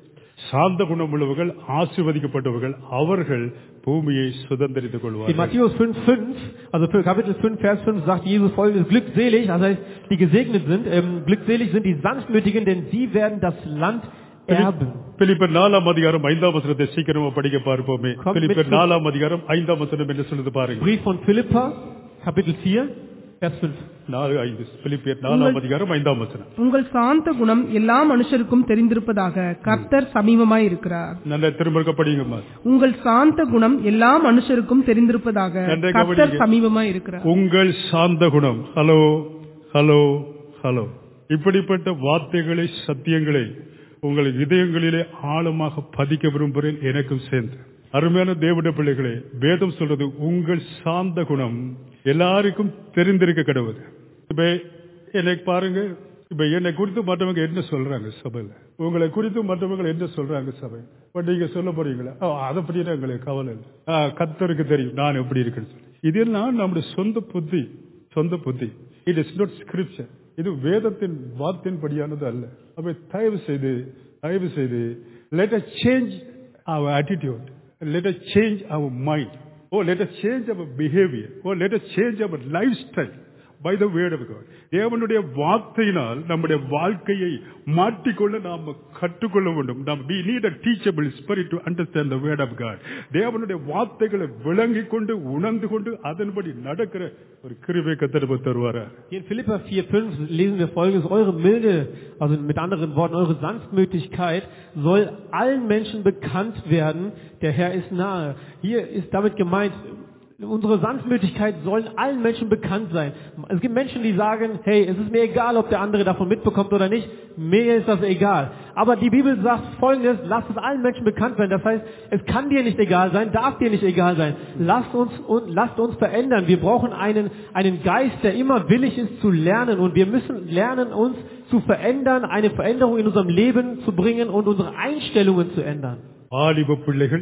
சாந்த குணமுள்ளவர்கள் ஆசீர்வதிக்கப்பட்டவர்கள் அவர்கள் பூமியை சுதந்திரித்துக் In கொள்வார்கள் Matthäus 5,5, also für Kapitel 5, Vers 5 sagt Jesus folgendes, glückselig, das heißt, die gesegnet sind, ähm, glückselig sind die Sanftmütigen, denn sie werden das Land erben. பிலிப்பர் நாலாம் அதிகாரம் ஐந்தாம் வசனத்தை சீக்கிரமா படிக்க பார்ப்போமே Kommt பிலிப்பர் mit- நாலாம் அதிகாரம் ஐந்தாம் வசனம் என்ன சொல்லுது பாருங்க Brief von Philippa, Kapitel 4, Vers 5. நாலு ஐந்து பிலிப்பியர் நாலாம் அதிகாரம் ஐந்தாம் வசனம் உங்கள் சாந்த குணம் எல்லா மனுஷருக்கும் தெரிந்திருப்பதாக கர்த்தர் சமீபமாய் இருக்கிறார் நல்ல திரும்ப படிங்கம்மா உங்கள் சாந்த குணம் எல்லா மனுஷருக்கும் தெரிந்திருப்பதாக நன்றாக கர்த்தர் கவனிங்க. சமீபமாய் இருக்கிறார் உங்கள் சாந்த குணம் ஹலோ ஹலோ ஹலோ இப்படிப்பட்ட வார்த்தைகளை சத்தியங்களை உங்கள் இதயங்களிலே ஆழமாக பதிக்க விரும்புகிறேன் எனக்கும் சேர்ந்து அருமையான தேவனுடைய பிள்ளைகளே வேதம் சொல்றது உங்கள் சாந்த குணம் எல்லாருக்கும் தெரிந்திருக்க கடவுது இப்ப என்னை பாருங்க இப்ப என்னை குறித்து மற்றவங்க என்ன சொல்றாங்க சபையில உங்களை குறித்து மற்றவங்க என்ன சொல்றாங்க சபை இப்ப நீங்க சொல்ல போறீங்களா "ஓ, அதை பத்தி எங்களுக்கு கவலை இல்லை ஆ, கர்த்தருக்கு தெரியும் நான் எப்படி இருக்கேன்னு சொல்லி இதெல்லாம் நம்முடைய சொந்த புத்தி சொந்த புத்தி இட் இஸ் நாட் ஸ்கிரிப்சர் இது வேதத்தின் வார்த்தையின்படியானது அல்ல அப்ப தயவு செய்து தயவு செய்து let a change our attitude let us change our mind oh let us change our behavior oh let us change our lifestyle by the word of God தேவனுடைய வார்த்தையினால் நம்முடைய வாழ்க்கையை மாற்றிக்கொள்ள நாம் கற்றுக்கொள்ள வேண்டும் நாம் we need a teachable spirit to understand the word of God தேவனுடைய வார்த்தைகளை விளங்கிக் கொண்டு உணர்ந்து கொண்டு அதன்படி நடக்கிற ஒரு கிருபை கத்தரவு தருவாரா Hier in Philippa 4,5 lesen wir folgendes, eure Milde, also mit anderen Worten, eure Sanftmütigkeit soll allen Menschen bekannt werden, der Herr ist nahe. Hier ist damit gemeint, unsere Sanftmütigkeit sollen allen Menschen bekannt sein. Es gibt Menschen, die sagen, hey, es ist mir egal, ob der andere davon mitbekommt oder nicht, mir ist das egal. Aber die Bibel sagt folgendes, lasst es allen Menschen bekannt werden. Das heißt, es kann dir nicht egal sein, darf dir nicht egal sein. Lasst uns, und lasst uns verändern. Wir brauchen einen, einen Geist, der immer willig ist zu lernen und wir müssen lernen, uns zu verändern, eine Veränderung in unserem Leben zu bringen und unsere Einstellungen zu ändern. வாலிப பிள்ளைகள்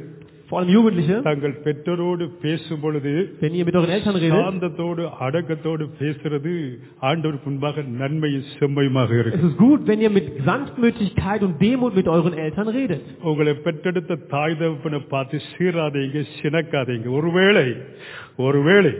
vor allem Jugendliche, தங்கள் பெற்றோரோடு பேசும் பொழுது wenn ihr mit euren Eltern redet, சாந்தத்தோடு அடக்கத்தோடு பேசுறது ஆண்டவருக்கு முன்பாக நன்மையும் செம்மையுமாக es இருக்கு ist gut, wenn ihr mit Sanftmütigkeit und Demut mit euren Eltern redet. உங்களை பெற்றெடுத்த தாய் தகப்பனை பார்த்து சீராதீங்க சினக்காதீங்க ஒருவேளை ஒருவேளை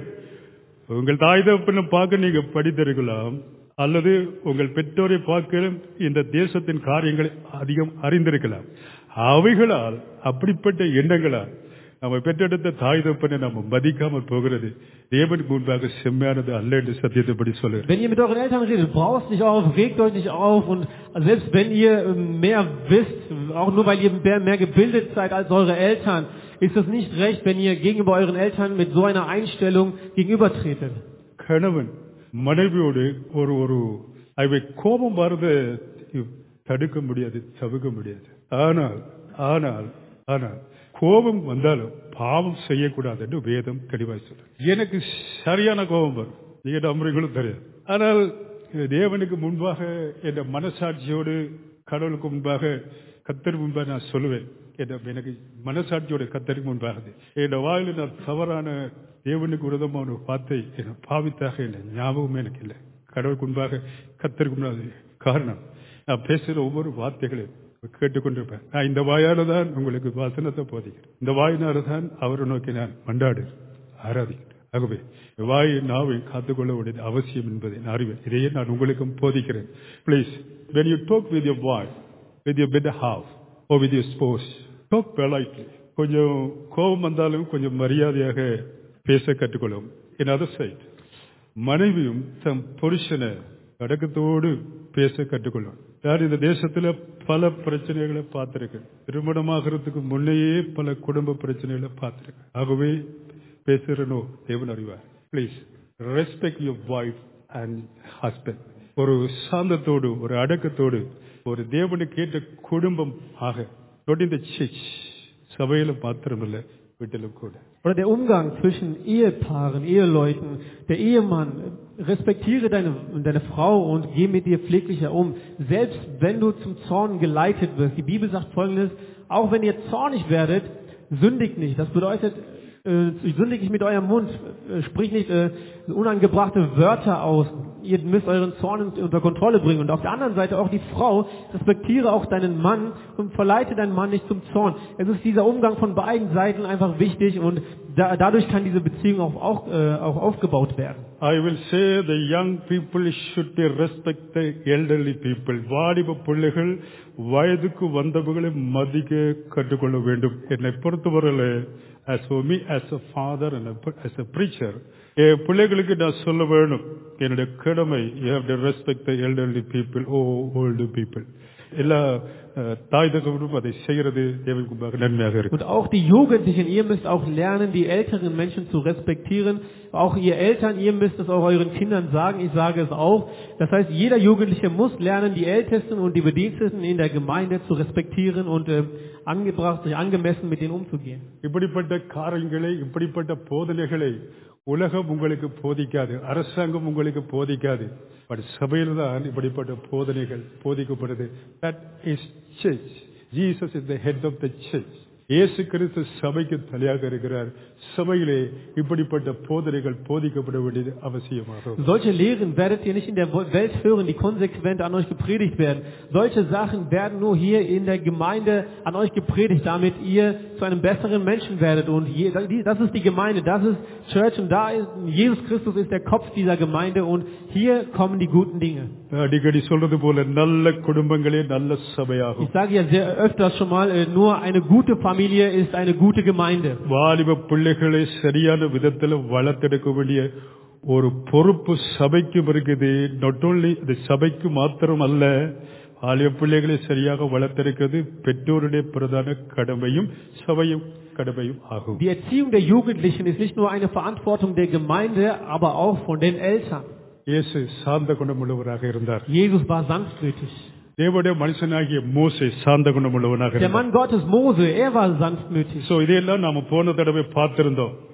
உங்கள் தாய் தகப்பனை பார்க்க நீங்க படித்திருக்கலாம் அல்லது உங்கள் பெற்றோரை பார்க்க இந்த தேசத்தின் காரியங்களை அதிகம் அறிந்திருக்கலாம் அவைகளால் அப்படிப்பட்ட எண்ணங்களால் நம்ம பெற்றெடுத்த தாய் தகப்பனை நம்ம மதிக்காமல் போகிறது தேவனுக்கு முன்பாக செம்மையானது அல்ல என்று சத்தியத்தைப்படி சொல்லுகிறேன் Wenn ihr mit euren Eltern redet, braust nicht auf, regt euch nicht auf und selbst wenn ihr ähm, mehr wisst, auch nur weil ihr mehr, mehr gebildet seid als eure Eltern, ist es nicht recht, wenn ihr gegenüber euren Eltern mit so einer Einstellung gegenübertretet. கணவன் மனைவியோடு ஒரு ஒரு அவை கோபம் வரது தடுக்க முடியாது தவிர்க்க முடியாது ஆனால் ஆனால் ஆனால் கோபம் வந்தாலும் பாவம் செய்யக்கூடாது என்று வேதம் தெளிவாய் சொல்றது எனக்கு சரியான கோபம் வரும் நீங்க நம்புறீங்களும் தெரியாது ஆனால் தேவனுக்கு முன்பாக என் மனசாட்சியோடு கடவுளுக்கு முன்பாக கத்தர் முன்பாக நான் சொல்லுவேன் என் எனக்கு மனசாட்சியோட கத்தருக்கு முன்பாக என் வாயில நான் தவறான தேவனுக்கு விரோதமான ஒரு வார்த்தை என பாவித்தாக இல்லை ஞாபகமே எனக்கு இல்லை கடவுளுக்கு முன்பாக கத்தருக்கு முன்பாக காரணம் நான் பேசுகிற ஒவ்வொரு வார்த்தைகளையும் கேட்டுக்கொண்டிருப்பேன் நான் இந்த வாயால தான் உங்களுக்கு வசனத்தை போதிக்கிறேன் இந்த வாயினால தான் அவரை நோக்கி நான் மண்டாடு ஆராதிக்கிறேன் ஆகவே வாயை நாவை காத்துக்கொள்ள வேண்டியது அவசியம் என்பதை நான் அறிவேன் இதையே நான் உங்களுக்கும் போதிக்கிறேன் please when you talk with your wife with your better half or with your spouse talk politely கொஞ்சம் கோபம் வந்தாலும் கொஞ்சம் மரியாதையாக பேச கற்றுக்கொள்ளும் in other side மனைவியும் தம் புருஷனை அடக்கத்தோடு பேச கற்றுக்கொள்ளும் நான் இந்த தேசத்துல பல பிரச்சனைகளை பார்த்திருக்கேன் திருமணமாகிறதுக்கு முன்னையே பல குடும்ப பிரச்சனைகளை பார்த்திருக்கேன் ஆகவே பேசுறனோ தேவன் அறிவார் please respect your wife and husband ஒரு சாந்தத்தோடு ஒரு அடக்கத்தோடு ஒரு தேவனுக்கு ஏற்ற குடும்பம் ஆக இந்த சர்ச் சபையில மாத்திரமல்ல வீட்டிலும் கூட Oder der Umgang zwischen Ehepaaren, Eheleuten, der Ehemann, respektiere deine, deine Frau und geh mit ihr pfleglicher um. Selbst wenn du zum Zorn geleitet wirst. Die Bibel sagt folgendes, auch wenn ihr zornig werdet, sündigt nicht. Das bedeutet, äh, sündigt nicht mit eurem Mund, äh, sprich nicht äh, unangebrachte Wörter aus. Ihr müsst euren Zorn unter Kontrolle bringen. Und auf der anderen Seite auch die Frau, respektiere auch deinen Mann und verleite deinen Mann nicht zum Zorn. Es ist dieser Umgang von beiden Seiten einfach wichtig und da, dadurch kann diese Beziehung auch, auch, äh, auch aufgebaut werden. I will say the young people should be respect the elderly people. வாலிப பிள்ளைகள் வயதுக்கு வந்தவர்களை மதிக்க கற்றுக்கொள்ள வேண்டும் என்னை பொறுத்தவரையில as for me as a father and a, as a preacher என் பிள்ளைகளுக்கு நான் சொல்ல வேணும் என்னுடைய கடமை you have to respect the elderly people or older people எல்லா அஹ், தாய் தகவலும் அதை செய்கிறது தேவனுக்கு முன்பாக நன்மையாக இருக்கு Und auch die Jugendlichen, ihr müsst auch lernen, die älteren Menschen zu respektieren. Auch ihr Eltern, ihr müsst es auch euren Kindern sagen. Ich sage es auch. Das heißt, jeder Jugendliche muss lernen, die Ältesten und die Bediensteten in der Gemeinde zu respektieren und äh, angebracht, angemessen mit denen umzugehen. இப்படிப்பட்ட காரியங்களை இப்படிப்பட்ட போதனைகளை உலகம் உங்களுக்கு போதிக்காது அரசாங்கம் உங்களுக்கு போதிக்காது பட் சபையில் தான் இப்படிப்பட்ட போதனைகள் போதிக்கப்படுது that is church Jesus is the head of the church இயேசு கிறிஸ்து சபைக்கு தலையாக இருக்கிறார் சபையிலே இப்படிப்பட்ட போதனைகள் போதிக்கப்பட வேண்டியது அவசியமாகும் Solche Lehren werdet ihr nicht in der Welt hören, die konsequent an euch gepredigt werden. Solche Sachen werden nur hier in der Gemeinde an euch gepredigt, damit ihr zu einem besseren Menschen werdet. Und je, das ist die Gemeinde, das ist Church und da ist Jesus Christus ist der Kopf dieser Gemeinde und hier kommen die guten Dinge. அடிக்கடி சொல்றது போல நல்ல குடும்பங்களே நல்ல சபையாகும் Ich sage ja sehr öfters schon mal, äh, nur eine gute Familie ist eine gute Gemeinde. வாலிப பிள்ளைகளை சரியான விதத்துல வளர்த்தெடுக்க வேண்டிய ஒரு பொறுப்பு சபைக்கும் இருக்குது not only இது சபைக்கு மாத்திரம் அல்ல வாலிப பிள்ளைகளை சரியாக வளர்த்தெடுக்கிறது பெற்றோருடைய பிரதான கடமையும் சபையும் கடமையும் ஆகும் Die Erziehung der Jugendlichen ist nicht nur eine Verantwortung der Gemeinde, aber auch von den Eltern. இயேசு சாந்த குணமுள்ளவராக இருந்தார் Jesus war sanftmütig. தேவனுடைய மனுஷனாகிய மோசே சாந்த குணமுள்ளவனாக Der இருந்தார் Mann Gottes Mose, er war sanftmütig. So இதையெல்லாம் நாம போன தடவை பார்த்திருந்தோம்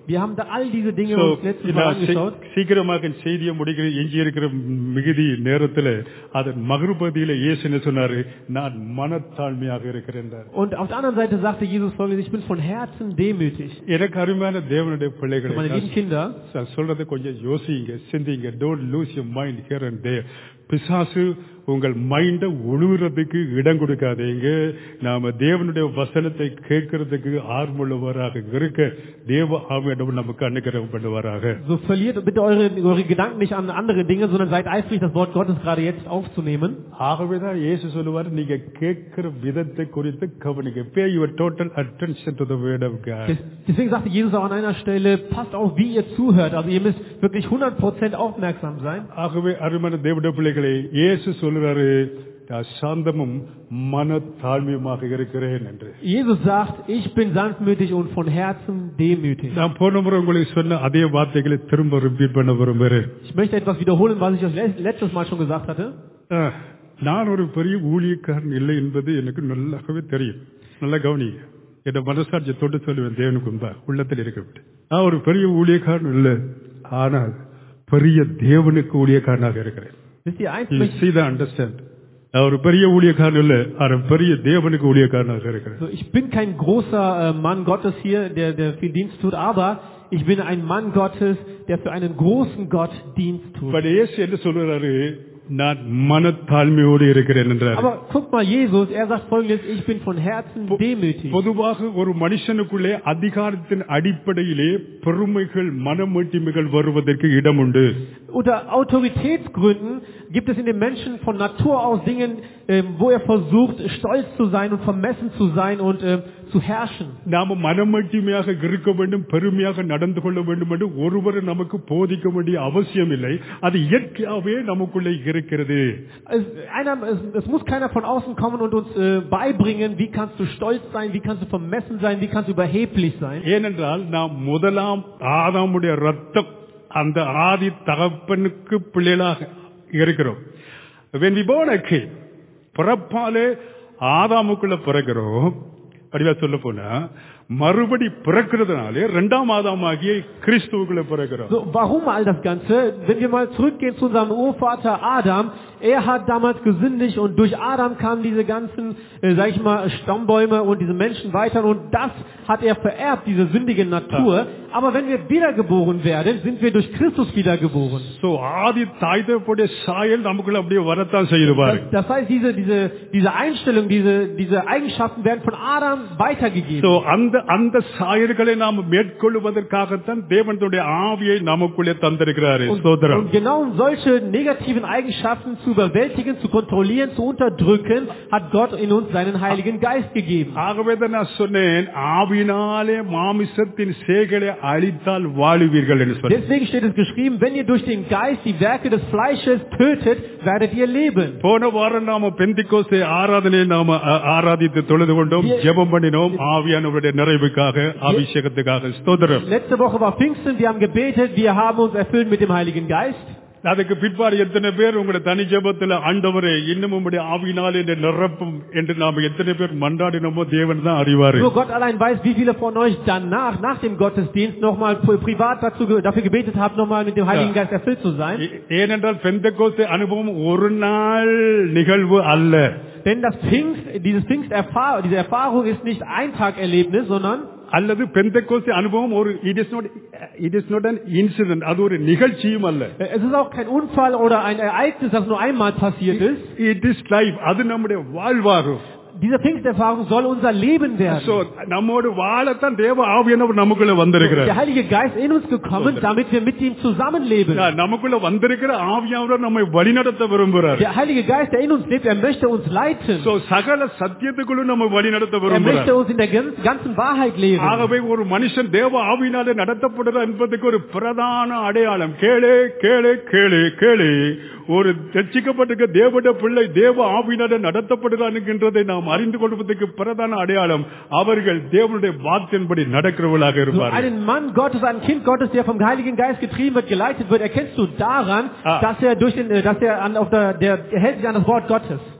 Wir haben da all diese Dinge So, uns letztes Mal நான் சீ- angeschaut. சீக்கிரமாக செய்தியை முடிக்கிற எஞ்சி இருக்கிற மிகுதி நேரத்துல அதன் மறுபதியில இயேசு என்ன சொன்னாரு நான் மனத்தாழ்மையாக இருக்கிறேன் என்றார். Und auf der anderen Seite sagte Jesus folgendes, ich bin von Herzen demütig. எனக்கு அருமையான தேவனுடைய Für பிள்ளைகளை meine lieben Kinder, நான் சொல்றதை கொஞ்சம் யோசிங்க சிந்திங்க don't lose your mind here and there பிசாசு உங்கள் மைண்டை உழுவுறதுக்கு இடம் கொடுக்காதீங்க நாம தேவனுடைய வசனத்தை கேட்கறதுக்கு ஆர்வமுள்ளவராக இருக்க தேவ ஆவியானவர் நமக்கு அனுகிரகம் பண்ணுவாராக so verliert bitte eure, eure Gedanken nicht an andere Dinge, sondern seid eifrig, das Wort Gottes gerade jetzt aufzunehmen. ஆகவேதான் இயேசு சொல்லுவார் நீங்க கேட்கிற விதத்தை குறித்து கவனிங்க pay your total attention to the word of God Des- Deswegen sagte Jesus auch an einer Stelle, passt auf, wie ihr zuhört. Also ihr müsst wirklich 100% aufmerksam sein. ஆகவே அருமையான தேவனுடைய பிள்ளைகளை இயேசு சொல்லுறாரு நான் சாந்தமும் மன தாழ்மையுமாக இருக்கிறேன் என்று Jesus sagt, ich bin sanftmütig und von Herzen demütig. நான் போன முறை உங்களுக்கு சொன்ன அதே வார்த்தைகளை திரும்ப ரிப்பீட் பண்ண விரும்புகிறேன் Ich möchte etwas wiederholen, was ich das le- letztes Mal schon gesagt hatte. ஆஹ், நான் ஒரு பெரிய ஊழியக்காரன் இல்லை என்பது எனக்கு நல்லாகவே தெரியும் நல்லா கவனிங்க என் மனசாட்சியை தொட்டு சொல்லுவேன் தேவனுக்கு முன்பா உள்ளத்தில் இருக்கிறது நான் ஒரு பெரிய ஊழியக்காரன் இல்லை ஆனால் பெரிய தேவனுக்கு ஊழியக்காரனாக இருக்கிறேன் Wisst ihr, eins You möchte see the understand. நான் ஒரு பெரிய ஊழியக்காரன் இல்லை ஆனால் பெரிய தேவனுக்கு ஊழியக்காரனாக இருக்கிறேன் So, ich bin kein großer äh, Mann Gottes hier, der, der viel Dienst tut, aber ich bin ein Mann Gottes, der für einen großen Gott Dienst tut. But இயேசு என்ன சொல்றாரு நான் மனத்தாழ்மையோடு இருக்கிறேன் என்றார் Aber guck mal, Jesus, er sagt folgendes, ich bin von Herzen demütig. பொதுவாக ஒரு மனுஷனுக்குள்ளே அதிகாரத்தின் அடிப்படையிலே பெருமைகள் மனமேட்டிமைகள் வருவதற்கு இடம் உண்டு Unter Autoritätsgründen gibt es in den Menschen von Natur aus Dinge, ähm, wo er versucht, stolz zu sein und vermessen zu sein und ähm, zu herrschen. நாம மனமேட்டிமையாக இருக்க வேண்டும் பெருமையாக நடந்து கொள்ள வேண்டும் என்று ஒருவர் நமக்கு போதிக்க வேண்டிய அவசியம் இல்லை அது இயற்கையாகவே நமக்குள்ளே இருக்கிறது Es, einer, es, es muss keiner von außen kommen und uns äh, beibringen, wie kannst du stolz sein, wie kannst du vermessen sein, wie kannst du überheblich sein. ஏனென்றால் நாம் முதலாம் ஆதாமுடைய ரத்தம் அந்த ஆதி தகப்பனுக்கு பிள்ளைகளாக இருக்கிறோம் when we born again பிறப்பாலே ஆதாமுக்குள்ள பிறக்கிறோம் அப்படியா சொல்ல போனா மறுபடி பிறக்கிறதுனாலே இரண்டாம் ஆதாமாகிய கிறிஸ்துவுக்குள்ள பிறக்கிறோம் So, warum all das Ganze? Wenn wir mal zurückgehen zu unserem Urvater Adam, er hat damals gesündigt und durch Adam kamen diese ganzen, äh, sag ich mal, Stammbäume und diese Menschen weiter und das hat er vererbt, diese sündige Natur. Aber wenn wir wiedergeboren werden, sind wir durch Christus wiedergeboren. So ஆதி தாய்தப்புடைய சாயல் நமக்குள்ள அப்படியே வரத்தான் செய்யுது Das, பாருங்க das heißt, diese, diese, diese Einstellung, diese, diese Eigenschaften werden von Adam weitergegeben. So அந்த அந்த சாயல்களை நாம் மேற்கொள்வதற்காகத்தான் தேவனுடைய ஆவியை நமக்குள்ளே தந்திருக்கிறாரு Und, சோதரம் und genau um solche negativen Eigenschaften zu überwältigen, zu kontrollieren, zu unterdrücken, hat Gott in uns seinen Heiligen Geist gegeben. ஆகவே தான் நான் சொன்னேன் ஆவினாலே மாமிசத்தின் சேகளை அழித்தால் வாழுவீர்கள் என்று சொன்னேன் Deswegen steht es geschrieben, wenn ihr durch den Geist die Werke des Fleisches tötet, werdet ihr leben. போன வாரம் நாம பெந்திகோஸ்தே ஆராதனை நாம அ, ஆராதித்து தொழுது கொண்டோம் Ye- ஜெபம் பண்ணினோம் ஆவியானவருடைய நிறைவுக்காக அபிஷேகத்துக்காக ஸ்தோத்திரம் Letzte Woche war Pfingsten, wir haben gebetet, wir haben uns erfüllt mit dem Heiligen Geist. அதுக்கு பிற்பாடு எத்தனை பேர் உங்களுடைய தனி ஜெபத்துல ஆண்டவரே இன்னும் உங்களுடைய ஆவியினால் என்னை நிரப்பும் என்று நாம எத்தனை பேர் மன்றாடினோமோ தேவன் தான் அறிவாரு Nur Gott allein weiß, wie viele von euch danach, nach dem Gottesdienst, nochmal pri- privat dazu, ge- dafür gebetet haben, nochmal mit dem Heiligen Ja. Geist erfüllt zu sein. ஏ- ஏனென்றால் பெந்தகோஸ்தே அனுபவம் ஒரு நாள் நிகழ்வு அல்ல Denn das Pfingst, dieses Pfingsterfahrung, diese Erfahrung ist nicht ein Tag Erlebnis, sondern அல்லது பெந்தகோஸ்தே அனுபவம் ஒரு it is not it is not an incident அது ஒரு நிகழ்ச்சியும் அல்ல äh, es ist auch kein Unfall oder ein Ereignis, das nur einmal passiert ist. It is life அது நம்முடைய வாழ்வாகும் Diese Pfingsterfahrung soll unser Leben so werden. நம்மோடு வாழத்தான் தேவ ஆவியானவர் நமக்குள்ள Der வந்திருக்கிறார் Heilige Geist in uns gekommen, damit wir mit ihm zusammenleben. யா, நமக்குள்ள வந்திருக்கிற ஆவியானவர் நம்மை வழிநடத்த விரும்புகிறார் Der Heilige Geist, der in uns lebt, er möchte uns leiten. So சகல சத்தியத்துக்குள்ளும் நம்ம வழிநடத்த Er விரும்புகிறார் möchte uns in der gan- ganzen Wahrheit lehren. ஆகவே ஒரு மனுஷன் தேவ ஆவியினாலே நடத்தப்படுறார் என்பதுக்கு ஒரு பிரதான அடையாளம் கேளு கேளு கேளு கேளு ஒரு ரட்சிக்கப்பட்டிருக்க தேவட பிள்ளை தேவ ஆவியினாலே நடத்தப்படுகிறான் என்கின்றதை நாம் அறிந்து கொள்வதற்கு பிரதான அடையாளம் அவர்கள் தேவனுடைய வார்த்தையின்படி நடக்கிறவர்களாக So இருப்பார்கள் einen Mann Gottes, ein Kind Gottes, der vom Heiligen Geist getrieben wird, geleitet wird, erkennst du daran, Ah. dass er durch den, äh, dass er an, auf der, der, er hält sich an das Wort Gottes.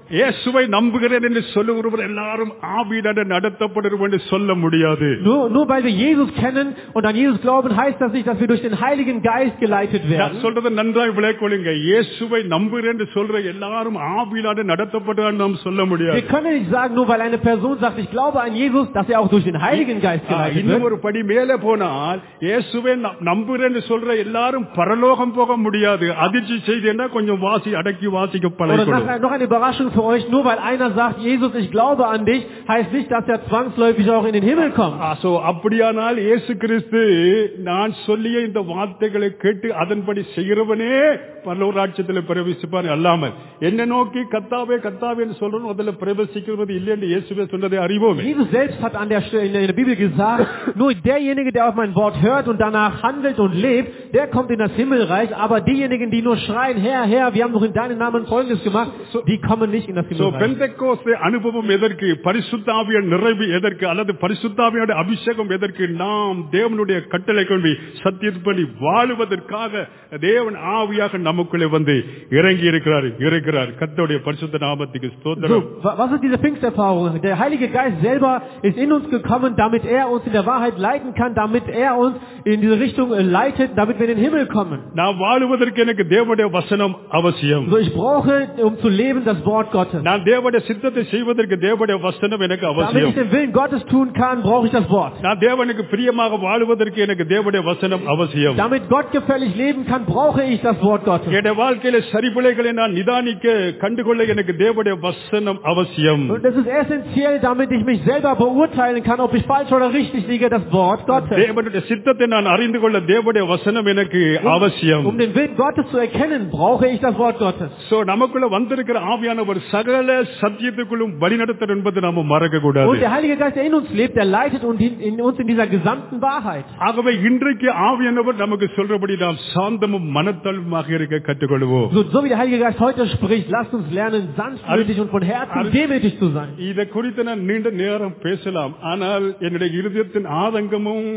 இயேசுவை நம்புகிறேன் என்று சொல்லுகிறவர் எல்லாரும் ஆவியிட நடத்தப்படுவோம் என்று சொல்ல முடியாது Nur, nur weil wir Jesus kennen und an Jesus glauben, heißt das nicht, dass wir durch den Heiligen Geist geleitet நான் werden. சொல்றது நன்றாய் விளைக்கொள்ளுங்க இயேசுவை நம்புகிறேன் என்று சொல்ற எல்லாரும் ஆவியிலாட நடத்தப்படுவான்னு நாம் சொல்ல Wir முடியாது können nicht sagen, nur weil eine Person sagt, ich glaube an Jesus, dass er auch durch den Heiligen Geist ah, geleitet இன்னும் wird. ஒரு படி மேலே போனால் இயேசுவை ந- நம்புகிறேன் என்று சொல்ற எல்லாரும் பரலோகம் போக முடியாது அதிர்ச்சி செய்தின்னா கொஞ்சம் வாசி அடக்கி வாசிக்க Oder பழகணும் noch, noch eine Überraschung für euch, nur weil einer sagt, Jesus, ich glaube an dich, heißt nicht, dass er zwangsläufig auch in den Himmel kommt. Ah, so அப்படியானால் இயேசு கிறிஸ்து நான் சொல்லிய இந்த வார்த்தைகளை கேட்டு அதன்படி செய்கிறவனே பரலோராட்சியத்தில் பிரவேசிப்பார் அல்லாமல் என்ன நோக்கி கத்தாவே கத்தாவே என்று சொல்றோம் அதில் பிரவேசிக்கிறது இல்லை என்று இயேசுவே சொன்னதை அறிவோமே Jesus selbst hat an der Stelle in der in der Bibel gesagt, nur derjenige, der auf mein Wort hört und danach handelt und lebt, der kommt in das Himmelreich, aber diejenigen, die nur schreien, Herr, Herr, wir haben doch in deinem Namen Folgendes gemacht, die kommen nicht in das so Himmelreich. பெந்தெக்கோஸ்தே அனுபவம் எதற்கு பரிசுத்தாவிய நிறைவு எதற்கு அல்லது பரிசுத்தாவியோட அபிஷேகம் எதற்கு நாம் தேவனுடைய கட்டளை கொண்டு சத்தியப்படி வாழுவதற்காக தேவன் ஆவியாக நமக்குள்ளே வந்து இறங்கி இருக்கிறார் இருக்கிறார் கர்த்தருடைய பரிசுத்த நாமத்துக்கு So, ஸ்தோத்திரம் wa- was ist diese Pfingsterfahrung? Der Heilige Geist selber ist in uns gekommen, damit er uns in der Wahrheit leiten kann, damit er uns in diese Richtung äh, leitet, damit wir in den Himmel kommen. நான் வாழுவதற்கு எனக்கு தேவனுடைய வசனம் அவசியம் So, ich brauche, um zu leben, das Wort Gottes. நான் தேவனுடைய சித்தத்தை செய்வதற்கு தேவனுடைய வசனம் எனக்கு Damit அவசியம் ich den Willen Gottes tun kann, brauche ich das Wort. நான் தேவனுக்கு பிரியமாக வாழுவதற்கு எனக்கு தேவனுடைய வசனம் அவசியம் Damit Gott gefällig leben kann, brauche ich das Wort Gottes. என்னுடைய வாழ்க்கையில சரிபிழைகளை நான் நிதானிக்க கண்டுகொள்ள எனக்கு தேவனுடைய வசனம் அவசியம் Und das ist essentiell, damit ich mich selber beurteilen kann, ob ich falsch oder richtig liege, das Wort Gottes. தேவனுடைய சித்தத்தை நான் அறிந்து கொள்ள தேவனுடைய வசனம் எனக்கு அவசியம் Um den Willen Gottes zu erkennen, brauche ich das Wort Gottes. So நமக்குள்ள வந்திருக்கிற ஆவியானவர் சகல சத்தியத்துக்குள்ளும் வழிநடத்தர் என்பது நாம மறக்க கூடாது Und der Heilige Geist, der in uns lebt, der leitet uns in, in uns in dieser gesamten Wahrheit. ஆகவே இன்றைக்கு ஆவியானவர் நமக்கு சொல்றபடி நாம் சாந்தமும் மனத்தளவுமாக இருக்க கற்றுக்கொள்வோம் So, so wie der Heilige Geist heute spricht, lasst uns lernen, sanftmütig und von Herzen demütig zu sein. இதை குறித்து நான் நீண்ட நேரம் பேசலாம் ஆனால் என்னுடைய இருதயத்தின் ஆதங்கமும்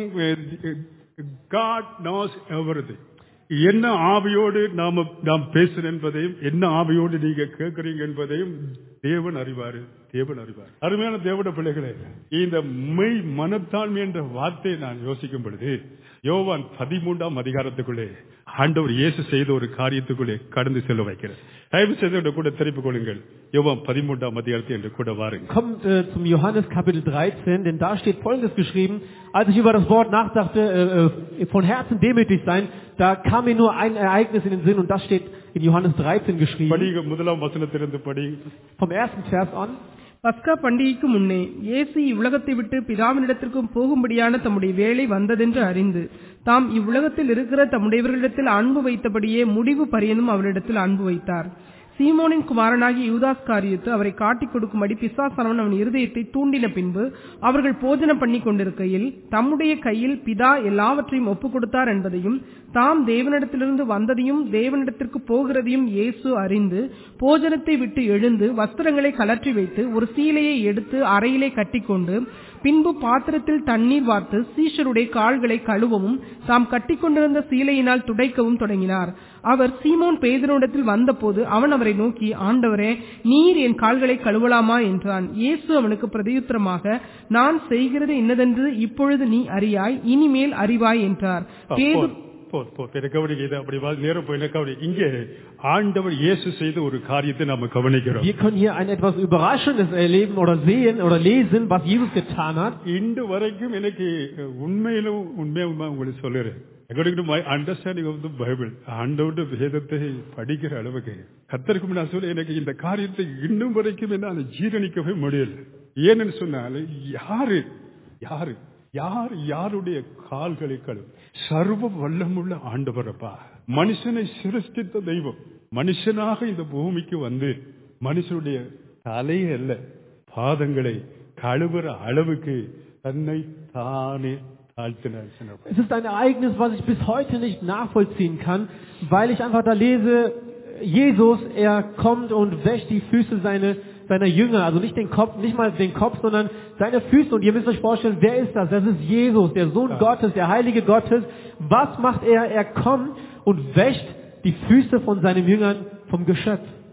காட் நாஸ் எவரிதிங் என்ன ஆவியோடு நாம நாம் பேசுறோம் என்பதையும் என்ன ஆவியோடு நீங்க கேட்கறீங்க என்பதையும் தேவன் அறிவாரு தேவன் அறிவார் அருமையான தேவட பிள்ளைகளே இந்த மெய் மனத்தாழ்மை என்ற வார்த்தையை நான் யோசிக்கும் பொழுது யோவான் பதிமூன்றாம் அதிகாரத்துக்குள்ளே ஆண்டவர் இயேசு செய்த ஒரு காரியத்துக்குள்ளே கடந்து செல்ல வைக்கிறார் தயவு செய்து என்னோட கூட திருப்பிக் கொள்ளுங்கள் யோவான் பதிமூன்றாம் அதிகாரத்தை என்று கூட வாருங்கள் Kommt äh, zum Johannes Kapitel 13, denn da steht Folgendes geschrieben, als ich über das Wort nachdachte, äh, äh, von Herzen demütig sein, da kam mir nur ein Ereignis in den Sinn und das steht in Johannes 13 geschrieben, படிங்க முதலாம் வசனத்திலிருந்து படிங்க vom ersten Vers an. பஸ்கா பண்டிகைக்கு முன்னே இயேசு இவ்வுலகத்தை விட்டு பிதாவினிடத்திற்கும் போகும்படியான தம்முடைய வேலை வந்ததென்று அறிந்து தாம் இவ்வுலகத்தில் இருக்கிற தம்முடையவர்களிடத்தில் அன்பு வைத்தபடியே முடிவு பரியந்தும் அவரிடத்தில் அன்பு வைத்தார் சீமோனின் குமாரனாகி யூதாஸ் காரியத்து அவரை காட்டிக் கொடுக்கும்படி பிசாசானவன் அவன் இருதயத்தை தூண்டின பின்பு அவர்கள் போஜனம் பண்ணி கொண்டிருக்கையில் தம்முடைய கையில் பிதா எல்லாவற்றையும் ஒப்புக் கொடுத்தார் என்பதையும் தாம் தேவனிடத்திலிருந்து வந்ததையும் தேவனிடத்திற்கு போகிறதையும் இயேசு அறிந்து போஜனத்தை விட்டு எழுந்து வஸ்திரங்களை கலற்றி வைத்து ஒரு சீலையை எடுத்து அறையிலே கட்டிக்கொண்டு பின்பு பாத்திரத்தில் தண்ணீர் வார்த்து சீஷருடைய கால்களை கழுவவும் தாம் கட்டிக்கொண்டிருந்த சீலையினால் துடைக்கவும் தொடங்கினார் அவர் சீமோன் பேதனிடத்தில் வந்தபோது அவன் அவரை நோக்கி ஆண்டவரே நீர் என் கால்களை கழுவலாமா என்றான் இயேசு அவனுக்கு பிரதியுத்தரமாக நான் செய்கிறது இன்னதென்று இப்பொழுது நீ அறியாய் இனிமேல் அறிவாய் என்றார் பேதுரு போர் போர் பிற கவனிக்க இது அப்படி வா- நேரம் போய் கவனி இங்கே ஆண்டவர் இயேசு செய்த ஒரு காரியத்தை நாம கவனிக்கிறோம் Wir können hier ein etwas Überraschendes erleben oder sehen oder lesen, was Jesus getan hat. இன்று வரைக்கும் எனக்கு உண்மையிலும் உண்மையா உண்மை உங்களுக்கு சொல்லுறேன் according to my understanding of the bible ஆண்டவருடைய வேதத்தை படிக்கிற அளவுக்கு கத்தருக்கு நான் சொல்ல எனக்கு இந்த காரியத்தை இன்னும் வரைக்கும் என்னால் ஜீரணிக்கவே முடியல ஏன்னு சொன்னால் யாரு யாரு யார் யாருடைய கால்களை கழுவு சர்வ வல்லமுள்ள ஆண்டவரப்பா மனுஷனை சிருஷ்டித்த தெய்வம் மனுஷனாக இந்த பூமிக்கு வந்து மனுஷனுடைய தலையே அல்ல பாதங்களை கழுவுற அளவுக்கு தன்னை தானே தாழ்த்தினார் சொன்னார். Es ist ein Ereignis, was ich bis heute nicht nachvollziehen kann, weil ich einfach da lese, Jesus, er kommt und wäscht die Füße seine, seiner Jünger, also nicht den Kopf, nicht mal den Kopf, sondern seine Füße. Und ihr müsst euch vorstellen, wer ist das? Das ist Jesus, der Sohn Gottes, der Heilige Gottes. Was macht er? Er kommt und wäscht die Füße von seinen Jüngern vom Geschöpf.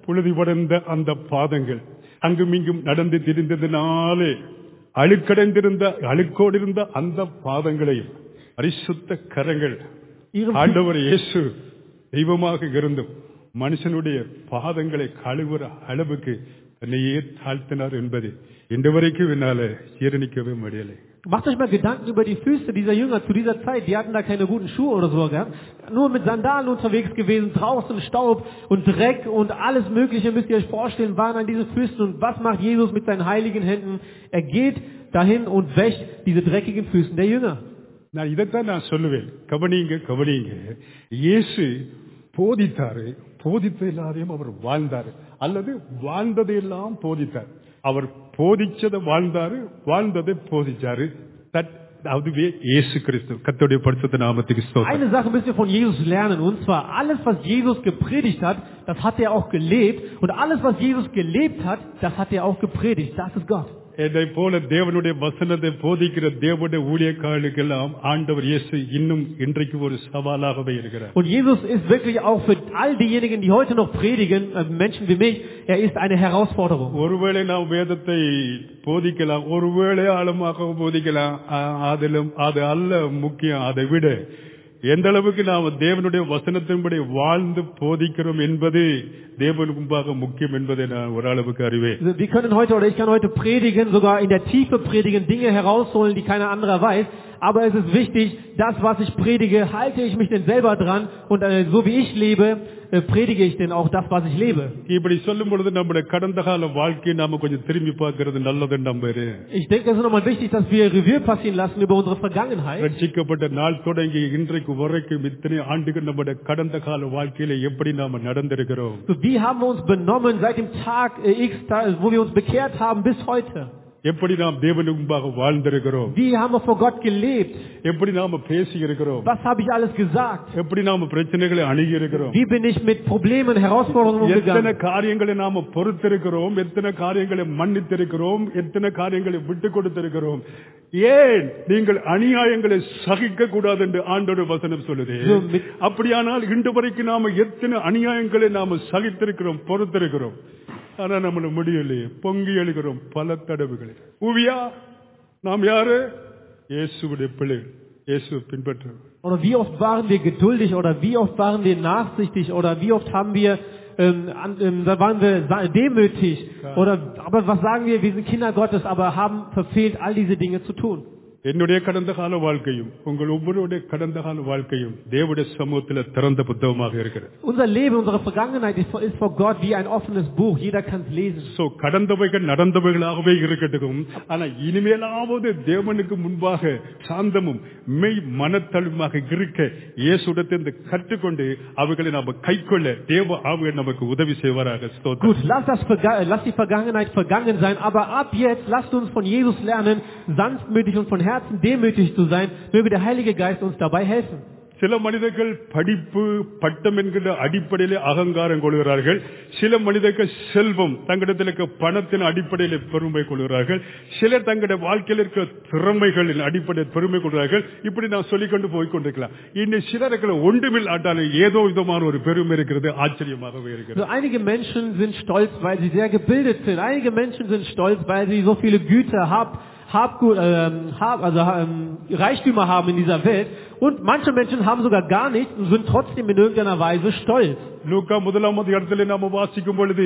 புழுதி படைந்த அந்த பாதங்கள் அங்கும் இங்கும் நடந்து திரிந்ததினாலே அழுக்கடைந்திருந்த அழுக்கோடு இருந்த அந்த பாதங்களையும் பரிசுத்த கரங்கள் Ihrem, ஆண்டவர் இயேசு தெய்வமாக இருந்தும் மனுஷனுடைய பாதங்களை கழுவுற அளவுக்கு தன்னையே தாழ்த்தினார் என்பது இன்று வரைக்கும் என்னால ஜீரணிக்கவே முடியலை Macht euch mal Gedanken über die Füße dieser Jünger zu dieser Zeit. Die hatten da keine guten Schuhe oder so gehabt. Nur mit Sandalen unterwegs gewesen, draußen Staub und Dreck und alles Mögliche, müsst ihr euch vorstellen, waren an diesen Füßen. Und was macht Jesus mit seinen heiligen Händen? Er geht dahin und wäscht diese dreckigen Füßen der Jünger. நான் இதைத்தான் நான் சொல்லுவேன் கவனிங்க கவனிங்க இயேசு போதித்தாரு போதித்த எல்லாரையும் அவர் வாழ்ந்தாரு அல்லது வாழ்ந்ததையெல்லாம் போதித்தார் அவர் போதிச்சதை வாழ்ந்தாரு வாழ்ந்ததை போதிச்சாரு தட் அதுவே இயேசு கிறிஸ்து கத்தோடைய பரிசுத்த நாமத்துக்கு ஸ்தோத்திரம் Eine Sache müsst ihr von Jesus lernen, und zwar alles, was Jesus gepredigt hat, das hat er auch gelebt. Und alles, was Jesus gelebt hat, das hat er auch gepredigt. Das ist Gott. என்னை போல தேவனுடைய வசனத்தை போதிக்கிற தேவனுடைய ஊழியக்காரர்களுக்கெல்லாம் ஆண்டவர் இயேசு இன்னும் இன்றைக்கு ஒரு சவாலாகவே இருக்கிறார் Und Jesus ist wirklich auch für all diejenigen, die heute noch predigen, äh, Menschen wie mich, er ist eine Herausforderung. ஒருவேளை நாம் வேதத்தை போதிக்கலாம் ஒருவேளை ஆழமாக போதிக்கலாம் ஆ- அதிலும் அது அல்ல முக்கியம் அதை விட எந்த அளவுக்கு நாம் தேவனுடைய வசனத்தின்படி வாழ்ந்து போதிக்கிறோம் என்பது தேவனுக்கு முன்பாக முக்கியம் என்பதை நான் ஓரளவுக்கு அறிவேன் Also Wir können heute oder ich kann heute predigen, sogar in der Tiefe predigen, Dinge herausholen, die keiner anderer weiß. Aber es ist wichtig, das, was ich predige, halte ich mich denn selber dran und äh, so wie ich lebe, äh, predige ich denn auch das, was ich lebe. இப்படி சொல்லும் பொழுது நம்முடைய கடந்த கால வாழ்க்கையை நாம கொஞ்சம் திரும்பி பார்க்கிறது நல்லதுன்னு நம்புறேன் Ich denke, es ist nochmal wichtig, dass wir Revue passieren lassen über unsere Vergangenheit. ரட்சிக்கப்பட்ட நாள் தொடங்கி இன்றைக்கு வரைக்கும் இத்தனை ஆண்டுகள் நம்முடைய கடந்த கால வாழ்க்கையில எப்படி நாம நடந்திருக்கிறோம் So, wie haben wir uns benommen seit dem Tag äh, X, da- wo wir uns bekehrt haben, bis heute? எப்படி நாம் தேவனுக்கு முன்பாக வாழ்ந்திருக்கிறோம் Wie haben wir vor Gott gelebt? எப்படி நாம பேசி இருக்கிறோம் Was habe ich alles gesagt? எப்படி நாம பிரச்சனைகளை அணுகி இருக்கிறோம் Wie bin ich mit Problemen, Herausforderungen எத்தனை umgegangen? காரியங்களை நாம பொறுத்திருக்கிறோம் எத்தனை காரியங்களை மன்னித்திருக்கிறோம் எத்தனை காரியங்களை விட்டு கொடுத்திருக்கிறோம் ஏன் நீங்கள் அநியாயங்களை சகிக்க கூடாது என்று ஆண்டோட வசனம் சொல்லுது So, mit- அப்படியானால் இன்று வரைக்கும் நாம எத்தனை அநியாயங்களை நாம சகித்திருக்கிறோம் பொறுத்திருக்கிறோம் ஆனா நம்மள முடியலையே பொங்கி எழுகிறோம் பல தடவுகளை ஊவியா நாம் யாரு இயேசுடைய பிள்ளைகள் இயேசு பின்பற்றுவோம் Oder wie oft waren wir geduldig oder wie oft waren wir nachsichtig oder wie oft haben wir, ähm, an, ähm, da waren wir sa- demütig oder, aber was sagen wir, wir sind Kinder Gottes, aber haben verfehlt, all diese Dinge zu tun. என்னுடைய கடந்த கால வாழ்க்கையும் உங்கள் ஒவ்வொருடைய கடந்த கால வாழ்க்கையும் தேவடைய சமூகத்தில் திறந்த புத்தகமாக இருக்கிறது Unser Leben, unsere Vergangenheit ist vor- ist vor Gott wie ein offenes Buch. Jeder kann es lesen. So கடந்தவைகள் நடந்தவைகளாகவே இருக்கட்டும் ஆனா இனிமேலாவது தேவனுக்கு முன்பாக சாந்தமும் மெய் மனத்தழுமாக இருக்க இயேசுடத்திலிருந்து கற்றுக்கொண்டு அவைகளை நாம கைக்கொள்ள தேவ ஆவிகள் நமக்கு உதவி செய்வாராக ஸ்தோத்திரம். Gut, lass, das, Verga- lass die Vergangenheit vergangen sein, aber ab jetzt lasst uns von Jesus lernen, sanftmütig und von Herzen demütig zu sein. Möge der Heilige Geist uns dabei helfen. சில மனிதர்கள் படிப்பு பட்டம் என்கிற அடிப்படையிலே அகங்காரம் கொள்கிறார்கள் சில மனிதர்கள் செல்வம் தங்களிடத்தில் இருக்க பணத்தின் அடிப்படையில் பெருமை கொள்கிறார்கள் சிலர் தங்களுடைய வாழ்க்கையில் இருக்க திறமைகளின் அடிப்படையில் பெருமை கொள்கிறார்கள் இப்படி நான் சொல்லிக்கொண்டு போய் கொண்டிருக்கலாம் இன்னும் சிலருக்கு ஒன்றுமில் ஆட்டாலும் ஏதோ விதமான ஒரு பெருமை இருக்கிறது ஆச்சரியமாகவே இருக்கிறது Also einige Menschen sind stolz, weil sie sehr gebildet sind. Einige Menschen sind stolz, weil sie so viele Güter, Hab, Habgut, ähm, Hab, also ähm, Reichtümer haben in dieser Welt. Und manche Menschen haben sogar gar nichts und sind trotzdem in irgendeiner Weise stolz. லூக்கா முதலாம் அதிகாரத்திலே நாம வாசிக்கும் பொழுது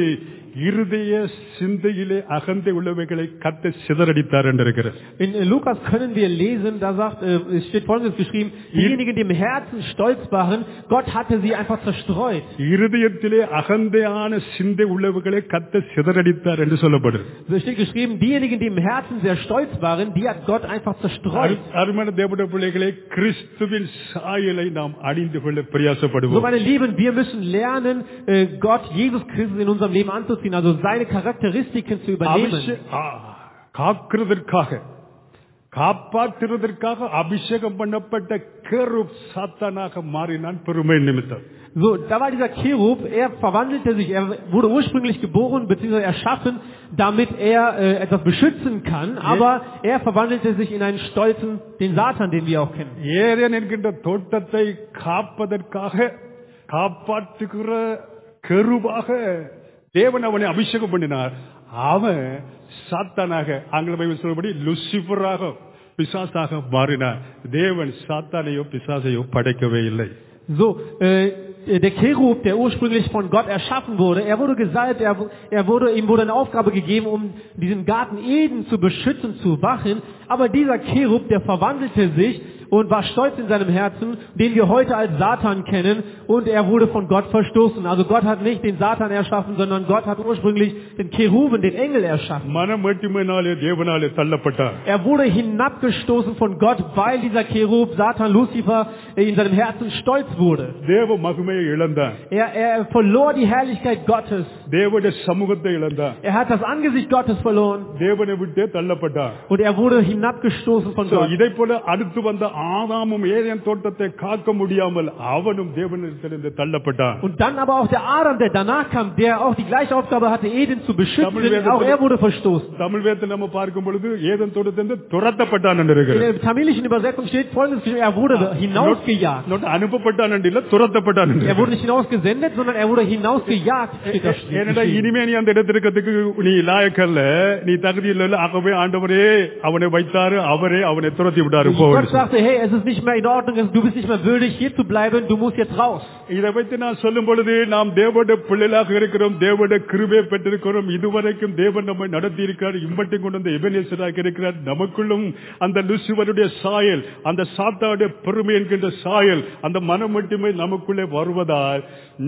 இருதய சிந்தையிலே அகந்தை உள்ளவைகளை கத்த சிதறடித்தார் என்று இருக்கிறது In äh, Lukas können wir lesen, da sagt, äh, es steht folgendes geschrieben, diejenigen, die im Herzen stolz waren, Gott hatte sie einfach zerstreut. இருதயத்திலே அகந்தையான சிந்தை உள்ளவர்களை கத்த சிதறடித்தார் என்று சொல்லப்படுது So steht geschrieben, diejenigen, die im Herzen sehr stolz waren, die hat Gott einfach zerstreut. அரு- அருமையான தேவட பிள்ளைகளே கிறிஸ்துவின் சாயலை நாம் அணிந்து கொள்ள So பிரயாசப்படுவோம் meine Lieben, wir müssen lernen, äh, Gott, Jesus Christus in unserem Leben anzuziehen, also seine Charakteristiken zu übernehmen. அபிஷே- ஆ, காக்கிறதற்காக காப்பாற்றுவதற்காக அபிஷேகம் பண்ணப்பட்ட கருப் சாத்தானாக மாறினான் பெருமை நிமித்தம் So, da war dieser Cherub, er verwandelte sich, er wurde ursprünglich geboren bzw. erschaffen, damit er äh, etwas beschützen kann, aber er verwandelte sich in einen stolzen, den Satan, den wir auch kennen. ஏதேன் என்கின்ற தோட்டத்தை காப்பதற்காக காப்பாற்றுகிற கருவாக தேவன் அவனை அபிஷேகம் பண்ணினார் அவன் சாத்தானாக ஆங்கில பைபிள் சொல்படி லுசிபராக பிசாசாக மாறினார் தேவன் சாத்தானையோ பிசாசையோ படைக்கவே இல்லை So, äh, der Cherub, der ursprünglich von Gott erschaffen wurde, er wurde gesalbt, er, er wurde, ihm wurde eine Aufgabe gegeben, um diesen Garten Eden zu beschützen, zu wachen. Aber dieser Cherub, der verwandelte sich und war stolz in seinem Herzen, den wir heute als Satan kennen, und er wurde von Gott verstoßen. Also Gott hat nicht den Satan erschaffen, sondern Gott hat ursprünglich den Cheruben, den Engel erschaffen. மனமேட்டுமையினாலே தேவனாலே தள்ளப்பட்டார் Er wurde hinabgestoßen von Gott, weil dieser Cherub, Satan, Lucifer, in seinem Herzen stolz wurde. தேவ மகிமையை இழந்தான் Er, er verlor die Herrlichkeit Gottes. தேவனுடைய சமூகத்தை இழந்தான் Er hat das Angesicht Gottes verloren தேவனை விட்டே தள்ளப்பட்டான் und er wurde hinabgestoßen von So, Gott. இதை போல அடுத்து வந்த ஆதாமும் ஏதேன் தோட்டத்தை காக்க முடியாமல் அவனும் தேவனிடத்திலிருந்து தள்ளப்பட்டான் Und dann aber auch der Adam, der danach kam, der auch die gleiche Aufgabe hatte, Eden zu beschützen, auch er wurde verstoßen. Tamil வேதத்தில் நம்ம பார்க்கும் பொழுது ஏதேன் தோட்டத்திலிருந்து துரத்தப்பட்டான் என்று In இருக்கிறது der tamilischen Übersetzung steht folgendes geschrieben, er wurde hinausgejagt. not அனுப்பப்பட்டான் என்று இல்ல துரத்தப்பட்டான் என்று Er wurde nicht hinausgesendet, sondern er wurde hinausgejagt, steht da ஏனடா geschrieben. இனிமே நீ அந்த இடத்திற்கிறதுக்கு நீ லாயக்கல்ல நீ தகுதி இல்ல ஆகவே ஆண்டவரே அவனை வைத்தாரு அவரே அவனை துரத்தி விட்டாரு போ Gott sagte, hey, es ist nicht mehr in Ordnung, es- du bist nicht mehr würdig, hier zu bleiben, du musst jetzt raus. இதை வைத்து நான் சொல்லும் பொழுது நாம் தேவனுடைய பிள்ளைகளாக இருக்கிறோம் தேவனுடைய கிருபை பெற்றிருக்கிறோம் இதுவரைக்கும் தேவன் நம்மை நடத்தி இருக்கிறார் இம்மட்டும் கொண்டு வந்து எபனேசராக இருக்கிறார் நமக்குள்ளும் அந்த லுசிவருடைய சாயல் அந்த சாத்தாவுடைய பெருமை என்கின்ற சாயல் அந்த மனம் மட்டுமே நமக்குள்ளே வருவதால்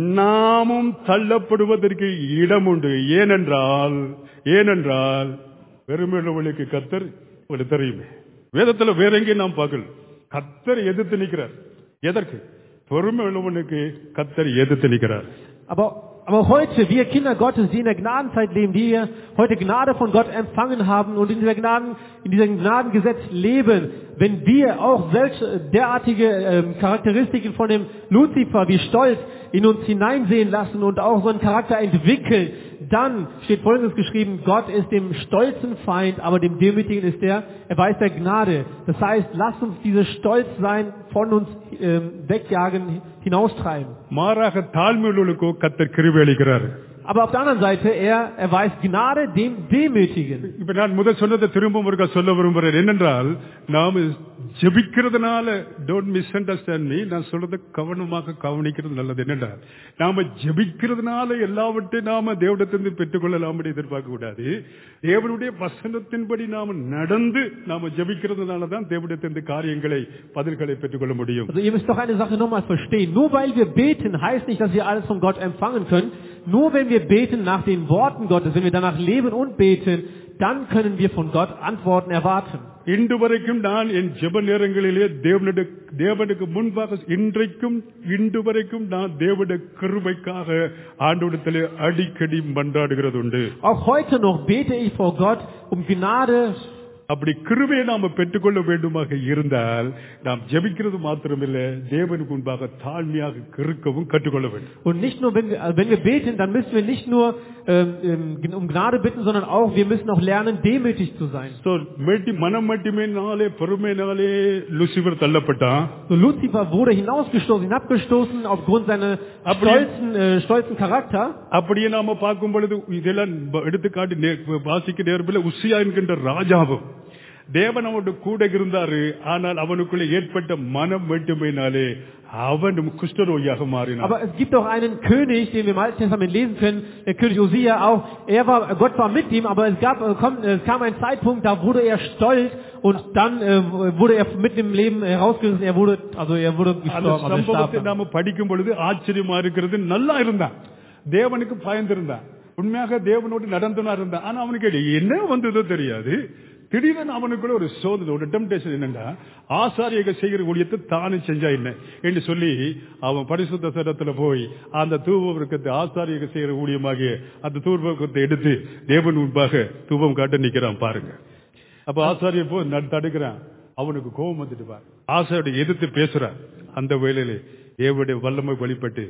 நாமும் தள்ளப்படுவதற்கு இடம் உண்டு ஏனென்றால் ஏனென்றால் பெருமையுள்ளவர்களுக்கு கத்தர் உங்களுக்கு தெரியுமே வேதத்துல வேற எங்கேயும் நாம் பார்க்கல கத்தர் எதிர்த்து நிற்கிறார் எதற்கு பொறுமை உள்ளவனுக்கு கத்தர் எதிர்த்து நிற்கிறார் Aber, aber heute, wir Kinder Gottes, die in der Gnadenzeit leben, die heute Gnade von Gott empfangen haben und in, dieser Gnaden, in diesem Gnadengesetz leben, wenn wir auch solche derartige ähm, Charakteristiken von dem Luzifer wie Stolz in uns hineinsehen lassen und auch so einen Charakter entwickeln, dann steht folgendes geschrieben, Gott ist dem stolzen Feind, aber dem Demütigen ist der, er weiß der Gnade. Das heißt, lasst uns dieses Stolzsein von uns ähm, wegjagen, hinaustreiben. மாறாக தாழ்மையுள்ளவர்களுக்கோ கத்தர் கிருபை அளிக்கிறார் Aber auf der anderen Seite, er erweist Gnade dem Demütigen. இப்ப நான் முதல் சொன்னதை திரும்ப ஒருக்கா சொல்ல விரும்புகிறேன் என்னென்றால் நாம் ஜெபிக்கிறதுனால டோன்ட் மிஸ் அண்டர்ஸ்டாண்ட் மீ நான் சொல்றதை கவனமாக கவனிக்கிறது நல்லது என்னென்றால் நாம ஜெபிக்கிறதுனால எல்லாவற்றையும் நாம தேவடத்திலிருந்து பெற்றுக்கொள்ளலாம் எதிர்பார்க்க கூடாது தேவனுடைய வசனத்தின்படி நாம நடந்து நாம ஜெபிக்கிறதுனால தான் தேவடத்திலிருந்து காரியங்களை பதில்களை பெற்றுக்கொள்ள முடியும் Also ihr müsst doch eine Sache nochmal verstehen. Nur weil wir beten, heißt nicht, dass wir alles von Gott empfangen können. Nur wenn wir beten nach den Worten Gottes, wenn wir danach leben und beten, dann können wir von Gott Antworten erwarten. இன்று வரைக்கும் நான் என் ஜெப நேரங்களிலே தேவனுடைய தேவனுக்கு முன்பாக இன்றைக்கும் இன்று வரைக்கும் நான் தேவனுடைய கிருபைக்காக ஆண்டவடத்திலே அடிக்கடி மன்றாடுகிறது உண்டு Auch heute noch bete ich vor Gott um Gnade. அப்படி கிருபையை நாம பெற்றுக்கொள்ள வேண்டுமாக இருந்தால் நாம் ஜெபிக்கிறது மாத்திரமில்லை தேவனுக்கு முன்பாக தாழ்மையாக கிறுக்கவும் கற்றுக்கொள்ள வேண்டும் Und nicht nur, wenn wir, also wenn wir beten, dann müssen wir nicht nur ähm, ähm, um Gnade bitten, sondern auch, wir müssen auch lernen, demütig zu sein. So, மேட்டி மனம் மட்டுமேனாலே பொறுமையினாலே லூசிபர் தள்ளப்பட்டான் So Luzifer wurde hinausgestoßen, hinabgestoßen aufgrund seiner Aber- stolzen, äh, stolzen Charakter. அப்படியே நாம பார்க்கும் பொழுது இதெல்லாம் எடுத்துக்காட்டி நே- வாசிக்க நேரத்தில் உசியா என்கின்ற ராஜாவும் தேவன் அவனோட கூட இருந்தாரு ஆனால் அவனுக்குள்ள ஏற்பட்ட மனம் வேண்டுமையினாலே அவன் குஷ்டரோகியாக மாறினான் Aber es gibt auch einen König, den wir im Alten Testament lesen können, der König Usia auch. Er war, Gott war mit ihm, aber es gab, äh, kommt, es kam ein Zeitpunkt, da wurde er stolz und dann äh, wurde er mit dem Leben herausgerissen. Er wurde, also er wurde அந்த gestorben, also er starb. சம்பவத்தை dann. நாம படிக்கும் பொழுது ஆச்சரியமா இருக்கிறது நல்லா இருந்தான் தேவனுக்கு பயந்திருந்தான் உண்மையாக தேவனோடு நடந்தனா இருந்தான் ஆனா அவனுக்கு என்ன வந்ததோ தெரியாது திடீரென அவனுக்குள்ள ஒரு சோதனை ஒரு டெம்டேஷன் என்னன்னா ஆசாரியக செய்கிற ஊழியத்தை தானும் செஞ்சா என்ன என்று சொல்லி அவன் பரிசுத்த சரத்துல போய் அந்த தூபவர்க்கத்தை ஆசாரியக செய்கிற ஊழியமாகிய அந்த தூபவர்க்கத்தை எடுத்து தேவன் முன்பாக தூபம் காட்ட நிக்கிறான் பாருங்க அப்ப ஆசாரியர் போய் நடு- தடுக்கிறான் அவனுக்கு கோபம் வந்துட்டு பாரு ஆசாரியோட எதிர்த்து பேசுறான் அந்த வேளையிலே தேவனுடைய வல்லமை வெளிப்பட்டு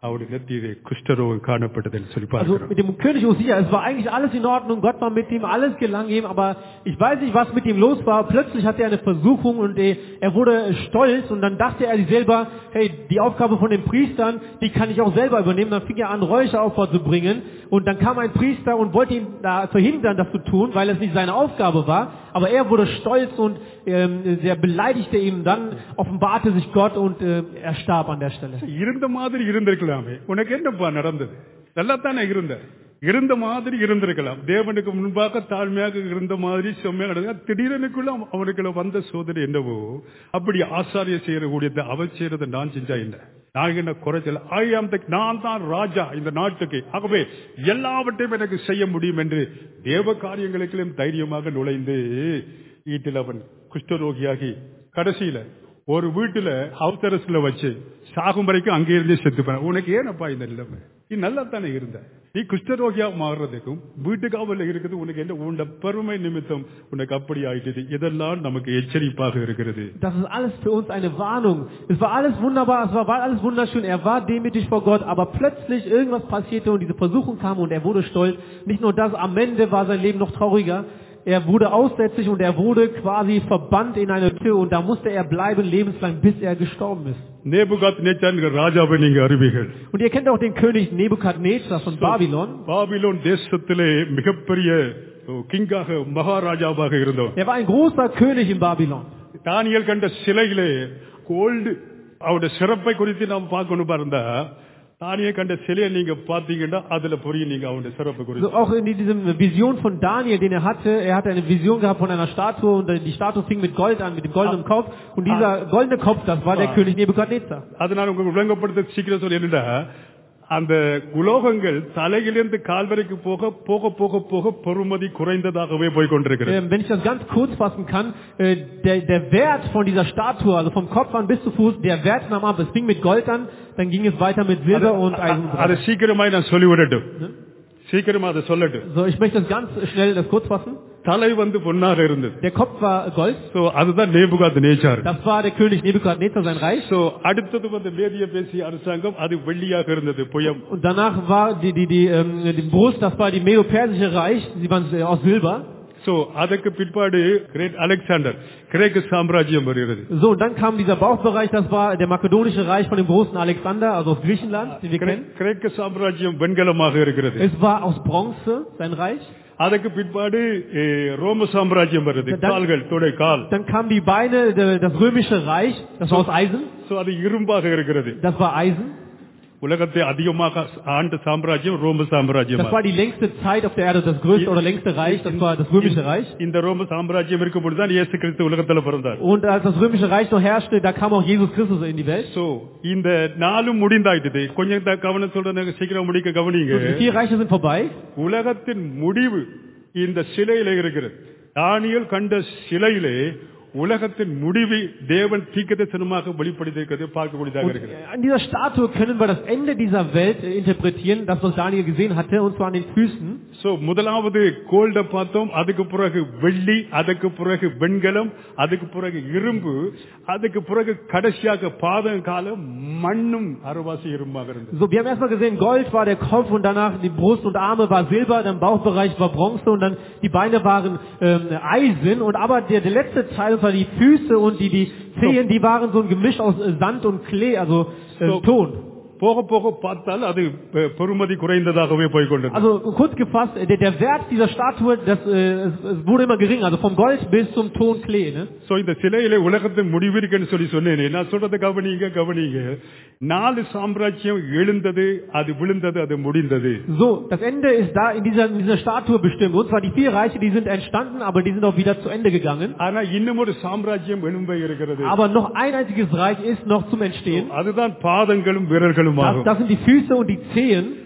அவருடைய நெத்தியிலே குஷ்டரோகம் காணப்பட்டது என்று சொல்லி Also பார்க்கிறோம் mit dem König Usia, es war eigentlich alles in Ordnung, Gott war mit ihm, alles gelang ihm, aber ich weiß nicht, was mit ihm los war. Plötzlich hatte er eine Versuchung und er er wurde stolz und dann dachte er sich selber, hey, die Aufgabe von den Priestern, die kann ich auch selber übernehmen. Dann fing er an, Räucheropfer zu bringen und dann kam ein Priester und wollte ihn da verhindern, das zu tun, weil es nicht seine Aufgabe war. Aber er wurde stolz und ähm, er beleidigte ihn. Dann offenbarte sich Gott und äh, er starb an der Stelle. இருந்த மாதிரி இருந்திருக்கலாமே உனக்கு என்னப்பா நடந்தது நல்லா தானே இருந்த இருந்த மாதிரி இருந்திருக்கலாம் தேவனுக்கு முன்பாக தாழ்மையாக இருந்த மாதிரி செம்மையாக நடந்தது திடீரெனுக்குள்ள அவ- அவனுக்குள்ள வந்த சோதனை என்னவோ அப்படி ஆசாரிய செய்யக்கூடியது அவன் செய்யறதை நான் செஞ்சா என்ன நான் என்ன குறைச்சல ஐ ஆம் த நான் தான் ராஜா இந்த நாட்டுக்கு ஆகவே எல்லாவற்றையும் எனக்கு செய்ய முடியும் என்று தேவ காரியங்களுக்கும் தைரியமாக நுழைந்து வீட்டில் அவன் குஷ்டரோகியாகி கடைசியில ஒரு வீட்டுல ஹவுஸ் அரசுல வச்சு சாகும் வரைக்கும் அங்கே இருந்தே செத்து போன உனக்கு ஏனப்பா இந்த நிலைமை நீ நல்லா தானே இருந்த நீ குஷ்டரோகியா மாறுறதுக்கும் வீட்டு காவல்ல இருக்கிறது உனக்கு என்ன உண்ட பெருமை நிமித்தம் உனக்கு அப்படி ஆயிட்டது இதெல்லாம் நமக்கு எச்சரிப்பாக இருக்கிறது Das ist alles für uns eine Warnung. Es war alles wunderbar, es war, war alles wunderschön. Er war demütig vor Gott, aber plötzlich irgendwas passierte und diese Versuchung kam und er wurde stolz. Nicht nur das, am Ende war sein Leben noch trauriger. Er wurde aussätzlich und er wurde quasi verbannt in eine Tür und da musste er bleiben lebenslang, bis er gestorben ist. நேபுகாத் நேச்சான்கிற ராஜாவை நீங்க அறிவீர்கள் Und ihr kennt auch den König Nebukadnezar von Babylon. Babylon தேசத்திலே மிகப்பெரிய கிங்காக மகாராஜாவாக இருந்தவன் Er war ein großer König in Babylon. தானியல் கண்ட சிலையிலே கோல்டு அவருடைய சிறப்பை குறித்து நாம் பார்க்கணும் பாருந்தா தானியல் கண்ட சிலையை நீங்க பாத்தீங்கன்னா அதுல புரியும் நீங்க அவனுடைய சிறப்பு So குறித்து auch in diesem Vision von Daniel, den er hatte, er hatte eine Vision gehabt von einer Statue und die Statue fing mit Gold an, mit dem goldenen Kopf und dieser goldene Kopf, das war der Ah. König Nebukadnezar. அது நான் உங்களுக்கு விளங்கப்படுத்த சீக்கிரம் சொல்லி என்னடா அந்த உலோகங்கள் தலையிலிருந்து கால் வரைக்கும் போக போக போக போக பொறுமதி குறைந்ததாகவே போய் கொண்டிருக்கிறது Ähm, wenn ich das ganz kurz fassen kann, äh, der, der Wert von dieser Statue, also vom Kopf an bis zu Fuß, der Wert nahm ab. Es fing mit Gold an, dann ging es weiter mit Silber und Eisen. und அதை Brass. சீக்கிரமாய் நான் சொல்லிவிடட்டும் சீக்கிரமா அதை சொல்லட்டும் So, ich möchte das ganz schnell das kurz fassen. தலை வந்து பொன்னாக இருந்தது Der Kopf war Gold. So அதுதான் நேபுகாத் நேச்சார் Das war der König Nebukadnezar, sein Reich. So அடுத்தது வந்து மேதிய பேசிய அரசாங்கம் அது வெள்ளியாக இருந்தது புயம் Und danach war die, die, die, ähm, die Brust, das war die Medo-Persische Reich. Sie waren äh, aus Silber. So அதுக்கு பிற்பாடு கிரேட் அலெக்சாண்டர் கிரேக்க சாம்ராஜ்யம் வருகிறது So, und dann kam dieser Bauchbereich, das war der makedonische Reich von dem großen Alexander, also aus Griechenland, den wir கிரே- kennen. கிரேக்க சாம்ராஜ்யம் வெண்கலமாக இருக்கிறது Es war aus Bronze, sein Reich. அதுக்கு பிற்பாடு ஏ, ரோம சாம்ராஜ்யம் வருது Da- கால்கள் தொடை கால் Dann kamen die Beine, der- das römische Reich, das war aus Eisen. So அது இரும்பாக இருக்கிறது Das war Eisen. உலகத்தை அதிகமாக ஆண்ட சாம்ராஜ்யம் ரோம சாம்ராஜ்யம் Das war die längste Zeit auf der Erde, das größte oder längste Reich, das war das römische Reich. இந்த ரோம சாம்ராஜ்யம் இருக்கும் பொழுதுதான் இயேசு கிறிஸ்து உலகத்துல பிறந்தார் Und als das römische Reich noch herrschte, da kam auch Jesus Christus in die Welt. So இந்த நாளும் முடிந்தாயிட்டது கொஞ்சம் த- கவனம் சொல்றேன் சீக்கிரம் முடிக்க கவனிங்க Und die vier Reiche sind vorbei. உலகத்தின் முடிவு இந்த சிலையில இருக்கிறது தானியல் கண்ட சிலையிலே உலகத்தின் முடிவை தேவன் தீக்கதரிசனமாக வெளிப்படுத்தியிருக்கிறது பார்க்கக்கூடியதாக Und இருக்கிறது an dieser Statue können wir das Ende dieser Welt äh, interpretieren, das was Daniel gesehen hatte, und zwar an den Füßen. So முதலாவது கோல்ட பார்த்தோம் அதுக்கு பிறகு வெள்ளி அதுக்கு பிறகு வெண்கலம் அதுக்கு பிறகு இரும்பு அதுக்கு பிறகு கடைசியாக பாதம் காலம் மண்ணும் அறுவாசி இரும்பாக இருந்தது So, wir haben erstmal gesehen, Gold war der Kopf und danach die Brust und Arme war Silber, dann Bauchbereich war Bronze und dann die Beine waren ähm, Eisen und aber der, der letzte Teil, und zwar die Füße und die, die Zehen, die waren so ein Gemisch aus äh, Sand und Klee, also äh, So. Ton. போக போக பார்த்தால் அது பெ- பெறுமதி குறைந்ததாகவே போய்கொண்டது Also kurz gefasst, der, der Wert dieser Statue, das, äh, es, es wurde immer geringer, also vom Gold bis zum Ton Klee. Ne? So இந்த சிலையில உலகத்தின் முடிவு இருக்குன்னு சொல்லி சொன்னேனே நான் சொல்றதை கவனிங்க கவனிங்க நாலு சாம்ராஜ்யம் எழுந்தது அது விழுந்தது அது முடிந்தது So, das Ende ist da in dieser, in dieser Statue bestimmt. Und zwar die vier Reiche, die sind entstanden, aber die sind auch wieder zu Ende gegangen. ஆனா இன்னும் ஒரு சாம்ராஜ்யம் எழும்ப இருக்கிறது Aber noch ein einziges Reich ist noch zum Entstehen. அதுதான் பாதங்களும் விரல்களும் Das, ஆகும் das sind die Füße und die Zehen.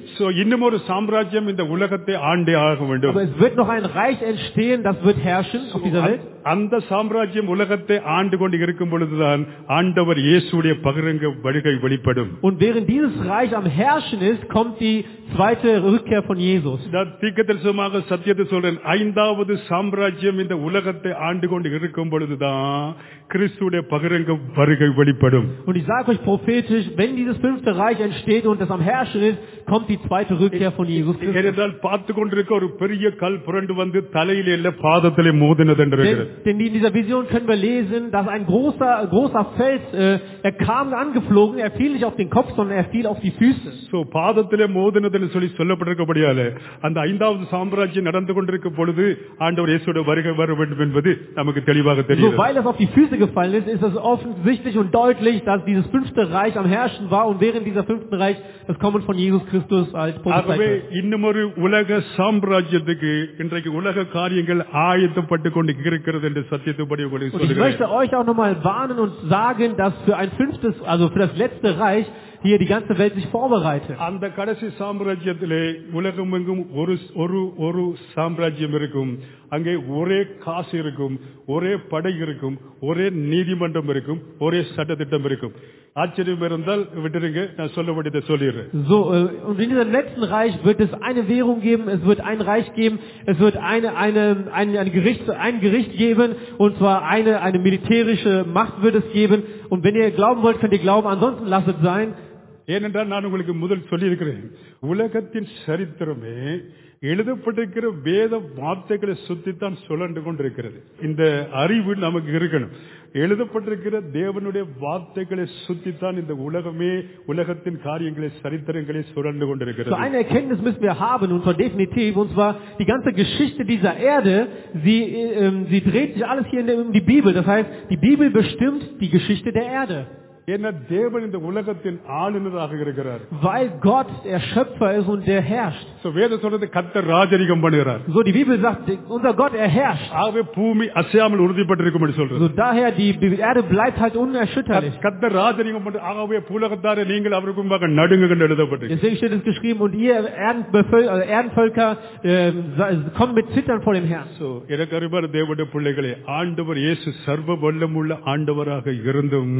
So இன்னும் ஒரு சாம்ராஜ்யம் இந்த உலகத்தை ஆண்டே ஆக வேண்டும் Aber es wird noch ein Reich entstehen, das wird herrschen auf dieser Welt. அந்த சாம்ராஜ்யம் உலகத்தை ஆண்டு கொண்டு இருக்கும் பொழுதுதான் ஆண்டவர் இயேசுடைய பகிரங்க வருகை வெளிப்படும் Und während dieses Reich am Herrschen ist, kommt die zweite Rückkehr von Jesus. நான் தீர்க்கதரிசனமாக சத்தியத்தை சொல்றேன் ஐந்தாவது சாம்ராஜ்யம் இந்த உலகத்தை ஆண்டு கொண்டு இருக்கும் பொழுதுதான் கிறிஸ்துடைய பகிரங்க வருகை வெளிப்படும் Und ich sage euch prophetisch, wenn dieses fünfte Reich entsteht und es am Herrschen ist, kommt die zweite Rückkehr von Jesus Christus. ஏனென்றால் பார்த்து கொண்டிருக்க ஒரு பெரிய கல் புரண்டு வந்து தலையிலே இல்ல பாதத்திலே மோதினது என்று இருக்கிறது Denn, denn in dieser Vision können wir lesen, dass ein großer, großer Fels, äh, er kam angeflogen, er fiel nicht auf den Kopf, sondern er fiel auf die Füße. So பாதத்திலே மோதினதுன்னு சொல்லி சொல்லப்பட்டிருக்கபடியால அந்த ஐந்தாவது சாம்ராஜ்யம் நடந்து கொண்டிருக்கும் பொழுது ஆண்டவர் இயேசுடைய வருகை வர வேண்டும் என்பது நமக்கு தெளிவாக So, தெரியும் weil es auf die Füße gefallen ist, ist es offensichtlich und deutlich, dass dieses fünfte Reich am Herrschen war und während dieser fünften Reich das Kommen von Jesus Christus als prophezeit ஆகவே wird. இன்னும் ஒரு உலக சாம்ராஜ்யத்துக்கு இன்றைக்கு உலக காரியங்கள் ஆயத்தப்பட்டு கொண்டு இருக்கிறது என்று சத்தியத்துப்படி உங்களுக்கு Und ich சொல்லுகிறேன் möchte euch auch nochmal warnen und sagen, dass für ein fünftes, also für das letzte Reich, hier die ganze Welt sich vorbereitet. அந்த கடைசி சாம்ராஜ்யத்திலே உலகமெங்கும் ஒரு ஒரு ஒரு சாம்ராஜ்யம் இருக்கும் அங்கே ஒரே காசு இருக்கும் ஒரே படை இருக்கும் ஒரே நீதிமன்றம் இருக்கும் ஒரே சட்டத்திட்டம் இருக்கும் ஆச்சரியம் இருந்தால் விட்டுருங்க நான் சொல்ல வேண்டியதை சொல்லிடுறேன் So, äh, und in diesem letzten Reich wird es eine Währung geben, es wird ein Reich geben, es wird eine, eine, ein, ein, Gericht, ein Gericht geben, und zwar eine, eine militärische Macht wird es geben. Und wenn ihr glauben wollt, könnt ihr glauben, ansonsten lasst es sein. ஏனென்றால் நான் உங்களுக்கு முதல் சொல்லியிருக்கிறேன் உலகத்தின் சரித்திரமே எழுதப்பட்டிருக்கிற வேத வார்த்தைகளை சுத்தித்தான் சுழண்டு கொண்டிருக்கிறது இந்த அறிவு நமக்கு இருக்கணும் எழுதப்பட்டிருக்கிற தேவனுடைய வார்த்தைகளை சுத்தித்தான் இந்த உலகமே உலகத்தின் காரியங்களை சரித்திரங்களை சுழண்டு So கொண்டிருக்கிறது eine Erkenntnis müssen wir haben, und zwar definitiv, und zwar die ganze Geschichte dieser Erde, sie, äh, ähm, sie dreht sich alles hier in der, um die Bibel. Das heißt, die Bibel bestimmt die Geschichte der Erde. ஏன்னா தேவன் இந்த உலகத்தின் ஆளுநராக இருக்கிறார் Weil Gott der Schöpfer ist und der herrscht. So, வேதம் சொல்றது கத்தர் ராஜரிகம் பண்ணுகிறார் So, die Bibel sagt, unser Gott, er herrscht. ஆகவே பூமி அசையாமல் உறுதிப்பட்டிருக்கும் என்று சொல்றது So daher, die Erde bleibt halt unerschütterlich. கத்தர் ராஜரிகம் பண்ணு ஆகவே பூலகத்தார நீங்கள் அவருக்கு முன்பாக நடுங்க கண்டு எழுதப்பட்டு Deswegen steht es geschrieben, und ihr Erdenbevöl- also Erdenvölker äh, kommt mit Zittern vor dem Herrn. So, எனக்கு அறிவார் தேவனுடைய பிள்ளைகளே ஆண்டவர் இயேசு சர்வ வல்லமுள்ள ஆண்டவராக இருந்தும்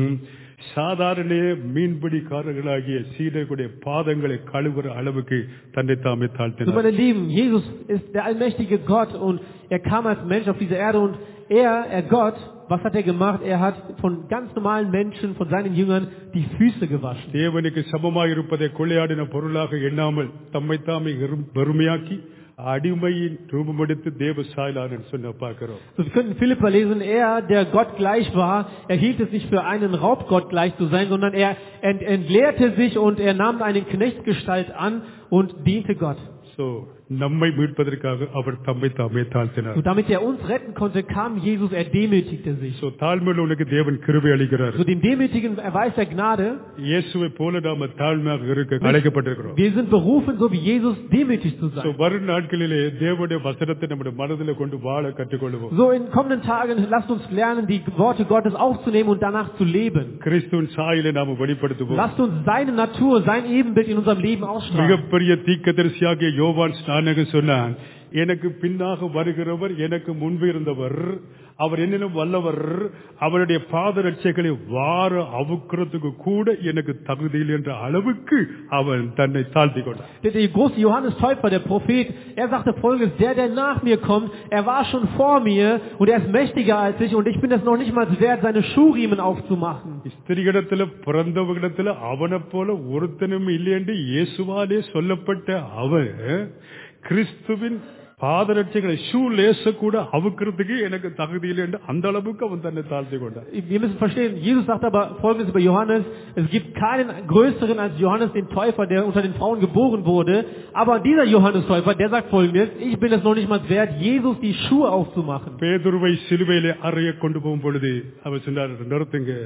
சாதாரண மீன்பிடிக்காரர்களாகிய சீடர்களுடைய பாதங்களை கழுவுற அளவுக்கு தன்னை தாமே So தாழ்த்தினார் meine Lieben, Jesus ist der allmächtige Gott und er kam als Mensch auf diese Erde und er, er Gott, was hat er gemacht? Er hat von ganz normalen Menschen, von seinen Jüngern, die Füße gewaschen. தேவனுக்கு சமமாய் இருப்பதை கொள்ளையாடின பொருளாக எண்ணாமல் தம்மை தாமே வெறுமையாக்கி அடிமையின் ரூபமெடுத்து தேவ சாயலான சொன்ன பார்க்கிறோம் So, wir könnten Philippa lesen, er, der Gott gleich war, er hielt es nicht für einen Raubgott gleich zu sein, sondern er ent entleerte sich und er nahm eine Knechtsgestalt an und diente Gott. So நம்மை மீட்பதற்காக அவர் தம்மை தாமே தாழ்த்தினார் So, damit er uns retten konnte, kam Jesus, er demütigte sich. So தாழ்மையில் உனக்கு தேவன் கிருபை அளிக்கிறார் So, dem Demütigen erweist er Gnade. இயேசுவை போல நாம தாழ்மையாக இருக்க அழைக்கப்பட்டிருக்கிறோம் Wir sind berufen, so wie Jesus, demütig zu so sein. வரும் நாட்களிலே தேவனுடைய வசனத்தை நம்முடைய மனதில் கொண்டு வாழ கற்றுக்கொள்வோம் So, in kommenden Tagen lasst uns lernen, die Worte Gottes aufzunehmen und danach zu leben. கிறிஸ்துவின் சாயலை நாம வெளிப்படுத்துவோம் Lasst uns seine Natur, sein Ebenbild in unserem Leben ausstrahlen. மிகப்பெரிய தீக்கதரிசியாகிய யோவான் ஸ்நானகன் சொன்னான் எனக்கு பின்னாக வருகிறவர் எனக்கு முன்பு இருந்தவர் அவர் என்னிலும் வல்லவர் அவருடைய பாத ரட்சைகளை வார அவுக்கிறதுக்கு கூட எனக்கு தகுதியில் என்ற அளவுக்கு அவன் தன்னை தாழ்த்தி கொண்டான் Der, der große Johannes Täufer, der Prophet, er sagte folgendes, der, der nach mir kommt, er war schon vor mir und er ist mächtiger als ich und ich bin es noch nicht mal wert, seine Schuhriemen aufzumachen. ஸ்திரிகளிடத்துல பிறந்தவர்களிடத்துல அவனை போல ஒருத்தனும் இல்லை என்று இயேசுவாலே சொல்லப்பட்ட அவன் கிறிஸ்துவின் பாதரட்சைகளை ஷூ லேச கூட அவுக்கிறதுக்கு எனக்கு தகுதி இல்லை என்று அந்த அளவுக்கு அவன் தன்னை தாழ்த்தி கொண்டான் Wir müssen verstehen, Jesus sagt aber folgendes über Johannes, es gibt keinen größeren als Johannes den Täufer, der unter den Frauen geboren wurde, aber dieser Johannes Täufer, der sagt folgendes, ich bin es noch nicht mal wert, Jesus die Schuhe aufzumachen. பேதுருவை சிலுவையிலே அறைய கொண்டு போகும் பொழுது அவர் சொன்னார் நிறுத்துங்க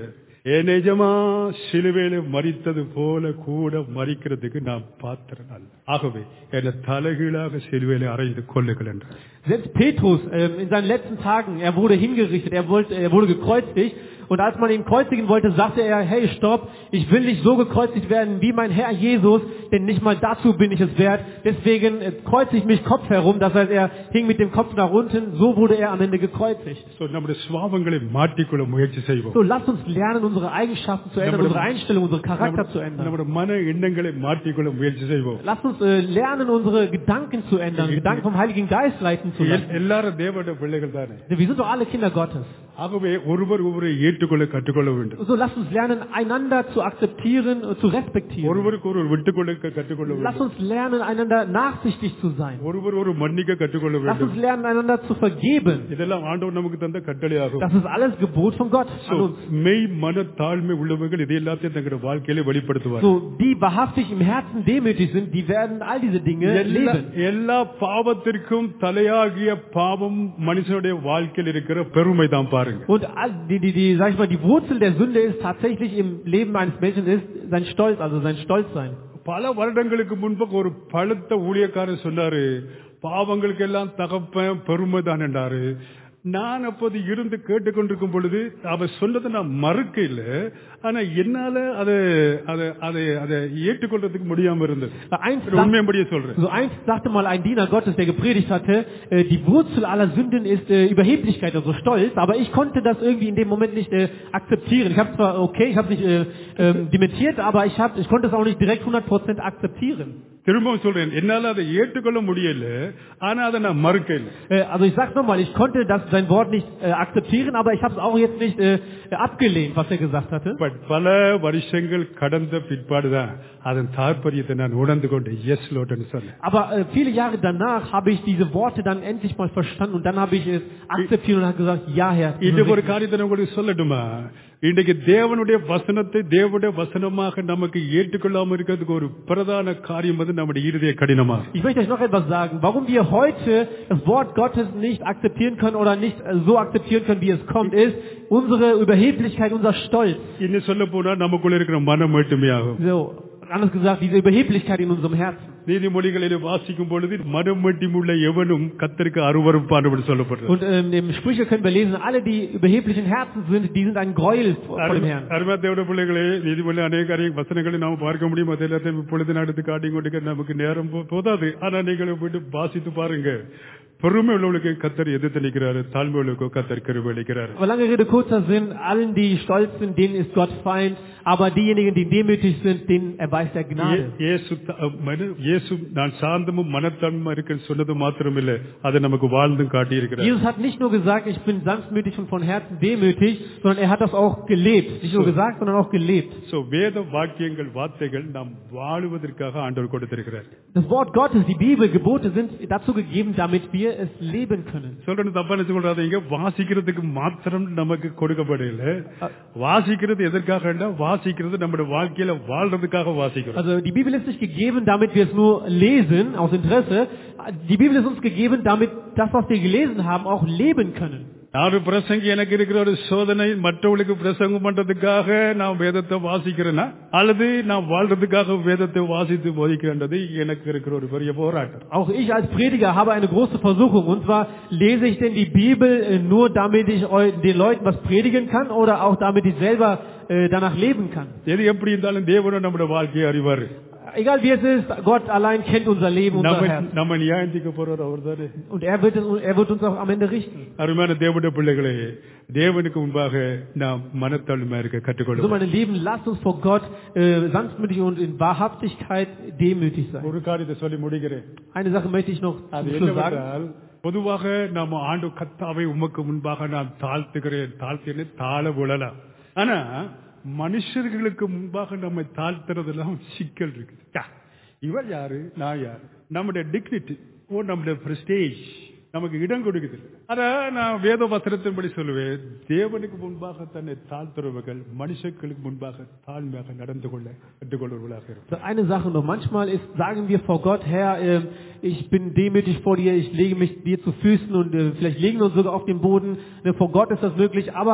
என் நிஜமா சிலுவையில மறித்தது போல கூட மறிக்கிறதுக்கு நான் பாத்திரம் அல்ல ஆகவே என்னை தலைகீழாக சிலுவையில அறைந்து கொள்ளுங்கள் என்றார் Selbst Petrus ähm, in seinen letzten Tagen, er wurde hingerichtet, er, wollte, er wurde gekreuzigt und als man ihn kreuzigen wollte, sagte er, hey stopp, ich will nicht so gekreuzigt werden wie mein Herr Jesus, denn nicht mal dazu bin ich es wert. Deswegen äh, kreuzige ich mich Kopf herum, das heißt er hing mit dem Kopf nach unten, so wurde er am Ende gekreuzigt. So, நம்முடைய சுவாபங்களை மாற்றிக்கொள்ள முயற்சி செய்வோம் So lasst uns lernen, unsere Eigenschaften zu ändern, unsere Einstellung, unsere Charakter zu ändern. நம்முடைய மன எண்ணங்களை மாற்றிக்கொள்ள முயற்சி செய்வோம் Lasst uns äh, lernen, unsere Gedanken zu ändern, Gedanken vom Heiligen Geist leiten zu எல்- lassen. எல்லாரும் தேவனுடைய பிள்ளைகள் தானே Denn wir sind doch alle Kinder Gottes. ஆகவே ஒருவர் ஒருவரை ஏற்றுக்கொள்ள கற்றுக்கொள்ள வேண்டும் So lasst uns lernen, einander zu akzeptieren und zu respektieren. ஒருவருக்கு ஒருவர் விட்டுக்கொள்ள கற்றுக்கொள்ள Lasst வேண்டும் uns lernen, einander nachsichtig zu sein. ஒருவர் ஒரு மன்னிக்க கற்றுக்கொள்ள Lasst வேண்டும் uns lernen, einander zu vergeben. இதெல்லாம் ஆண்டவர் நமக்கு தந்த கட்டளையாகும் Das ist alles Gebot von Gott So, an uns. மெய் மன தாழ்மை உள்ளவர்கள் இது எல்லாத்தையும் தங்களுடைய வாழ்க்கையில வெளிப்படுத்துவார் So, die wahrhaftig im Herzen demütig sind, die werden all diese Dinge எல்லா leben. எல்லா பாவத்திற்கும் தலையாகிய பாவம் மனுஷனுடைய வாழ்க்கையில் இருக்கிற பெருமை தான் பாருங்க Und all die, die, die, sag ich mal, die Wurzel der Sünde ist tatsächlich im Leben eines Menschen ist sein Stolz, also sein Stolzsein. பல வருடங்களுக்கு முன்பு ஒரு பழுத்த ஊழியக்காரர் சொன்னாரு பாவங்களுக்கு எல்லாம் தகப்பன் பெருமை தான் என்றாரு நான் அப்போது இருந்து கேட்டுக்கொண்டிருக்கும் பொழுது அவர் சொன்னதை நான் மறுக்க இல்லை ஆனா என்னால அதை அதை அதை அதை ஏற்றுக்கொள்றதுக்கு முடியாம இருந்தது Eins, உண்மையபடியே சொல்றேன் So eins sagte mal ein Diener Gottes, der gepredigt hatte, äh, die Wurzel aller Sünden ist äh, Überheblichkeit, also Stolz, aber ich konnte das irgendwie in dem Moment nicht äh, akzeptieren. Ich habe zwar, okay, ich habe nicht äh, ähm, dementiert, aber ich, hab, ich konnte es auch nicht direkt 100% akzeptieren. திரும்பவும் சொல்றேன் என்னால அதை ஏற்றுக்கொள்ள முடியல ஆனா அதை நான் மறுக்க இல்லை Äh, also ich sage nochmal, ich konnte das, sein Wort nicht äh, akzeptieren, aber ich habe es auch jetzt nicht äh, abgelehnt, was er gesagt hatte. But பல வருஷங்கள் கடந்த பிற்பாடுதான் அதன் தாற்பயத்தை நான் உணர்ந்து கொண்டு எஸ் லோட்னு சொன்னேன் Aber äh, viele Jahre danach habe ich diese Worte dann endlich mal verstanden und dann habe ich es akzeptiert und habe gesagt, ja Herr. das ist இது ஒரு richtig. காரியத்தை நான் உங்களுக்கு சொல்லட்டுமா இன்றைக்கு தேவனுடைய வசனத்தை தேவனுடைய வசனமாக நமக்கு ஏற்றுக்கொள்ளாம இருக்கிறதுக்கு ஒரு பிரதான காரியம் வந்து நம்முடைய இருதய கடினமா Ich möchte euch noch etwas sagen, warum wir heute das Wort Gottes nicht akzeptieren können oder nicht äh, so akzeptieren können, wie es kommt, ist unsere Überheblichkeit, unser Stolz. இன்னும் சொல்ல போனா நமக்குள்ள இருக்கிற மனம் மட்டுமையாகும் So, anders gesagt, diese Überheblichkeit in unserem Herzen. நீதிமொழிகளில் வாசிக்கும் பொழுது மனம் மட்டுமுள்ள எவனும் கத்தருக்கு அருவருப்பான் என்று சொல்லப்படுறது Und ähm, im Sprüche können wir lesen, alle, die überheblichen Herzen sind, die sind ein Gräuel vor, vor dem Herrn. அருமையா தேவட பிள்ளைகளே நீதிமொழி அநேக காரிய வசனங்களை நாம் பார்க்க முடியும் அது எல்லாத்தையும் இப்பொழுது நான் எடுத்து காட்டி கொண்டு நமக்கு நேரம் போ- போதாது ஆனா நீங்கள் போயிட்டு வாசித்து பாருங்க பொறுமை உள்ளவர்களுக்கு கத்தர் எதிர்த்து நிற்கிறாரு தாழ்மை உள்ளவர்களுக்கு கத்தர் கருவி அளிக்கிறாரு Aber lange Rede, kurzer Sinn, allen, die stolz sind, denen ist Gott Feind, aber diejenigen, die demütig sind, denen erweist er ஏ- Gnade. இயேசு த- மனு- இயேசு நான் சாந்தமும் மனத்தன்மை இருக்குன்னு சொன்னது மாத்திரமில்லை அதை நமக்கு வாழ்ந்தும் காட்டியிருக்கிறார் Jesus hat nicht nur gesagt, ich bin sanftmütig und von Herzen demütig, sondern er hat das auch gelebt. Nicht nur gesagt, sondern auch gelebt. So வேத வாக்கியங்கள் வார்த்தைகள் நாம் வாழுவதற்காக ஆண்டவர் கொடுத்திருக்கிறார் Das Wort Gottes, die Bibel, Gebote sind dazu gegeben, damit wir es leben können. சொல்றேன்னு தப்பா நினைச்சு கொள்றாதீங்க வாசிக்கிறதுக்கு மாத்திரம் நமக்கு கொடுக்கப்படல வாசிக்கிறது எதற்காக வாசிக்கிறது நம்முடைய வாழ்க்கையில வாழ்றதுக்காக வாசிக்கிறோம் Also die Bibel ist nicht gegeben, damit wir es nur lesen, aus Interesse. Die Bibel ist uns gegeben, damit das, was wir gelesen haben, auch leben können. நான் ஒரு பிரசங்கி எனக்கு இருக்கிற ஒரு சோதனை மற்றவங்களுக்கு பிரசங்கம் பண்றதுக்காக நான் வேதத்தை வாசிக்கிறேன்னா அல்லது நான் வாழ்றதுக்காக வேதத்தை வாசித்து போதிக்கிறேன்றது எனக்கு இருக்கிற ஒரு பெரிய போராட்டம் Auch ich als Prediger habe eine große Versuchung. Und zwar lese ich denn die Bibel äh, nur, damit ich eu- den Leuten was predigen kann oder auch damit ich selber äh, danach leben kann. எது எப்படி இருந்தாலும் தேவனும் நம்முடைய வாழ்க்கையை அறிவாரு Egal wie es ist, Gott allein kennt unser Leben, unser நம்ம Herz. நம்ம நியாயந்திக்க போறவர் அவர் தானே Und er wird, es- er wird uns auch am Ende richten. அருமையான தேவனுடைய பிள்ளைகளே தேவனுக்கு முன்பாக நாம் மனத்தாழ்மையா இருக்க So கற்றுக்கொள்ளும் meine Lieben, lasst uns vor Gott äh, sanftmütig und in Wahrhaftigkeit demütig sein. ஒரு காரியத்தை சொல்லி முடிக்கிறேன் Eine Sache möchte ich noch அது zum Schluss sagen. என்னவென்றால் பொதுவாக நம்ம ஆண்டு கத்தாவை உமக்கு முன்பாக நான் தாழ்த்துகிறேன் தாழ்த்தினு தாழ விழலாம் ஆனா மனுஷர்களுக்கு முன்பாக நம்மை தாழ்த்துறதெல்லாம் சிக்கல் இருக்குது யா, இவர் யாரு நான் யாரு நம்முடைய டிக்னிட்டி ஓ நம்முடைய பிரஸ்டேஜ் நமக்கு இடம் கொடுக்குது அத நான் வேத வசனத்தின்படி சொல்லுவேன் தேவனுக்கு முன்பாக தன்னை தாழ்த்துறவர்கள் மனுஷர்களுக்கு முன்பாக தாழ்மையாக நடந்து கொள்ள கற்றுக்கொள்வர்களாக இருக்கும் So Eine Sache noch. Manchmal ist, sagen wir vor Gott, Herr, ähm, ich bin demütig vor dir, ich lege mich dir zu Füßen und äh, vielleicht legen wir uns sogar auf den Boden. Ne, Vor Gott ist das möglich, aber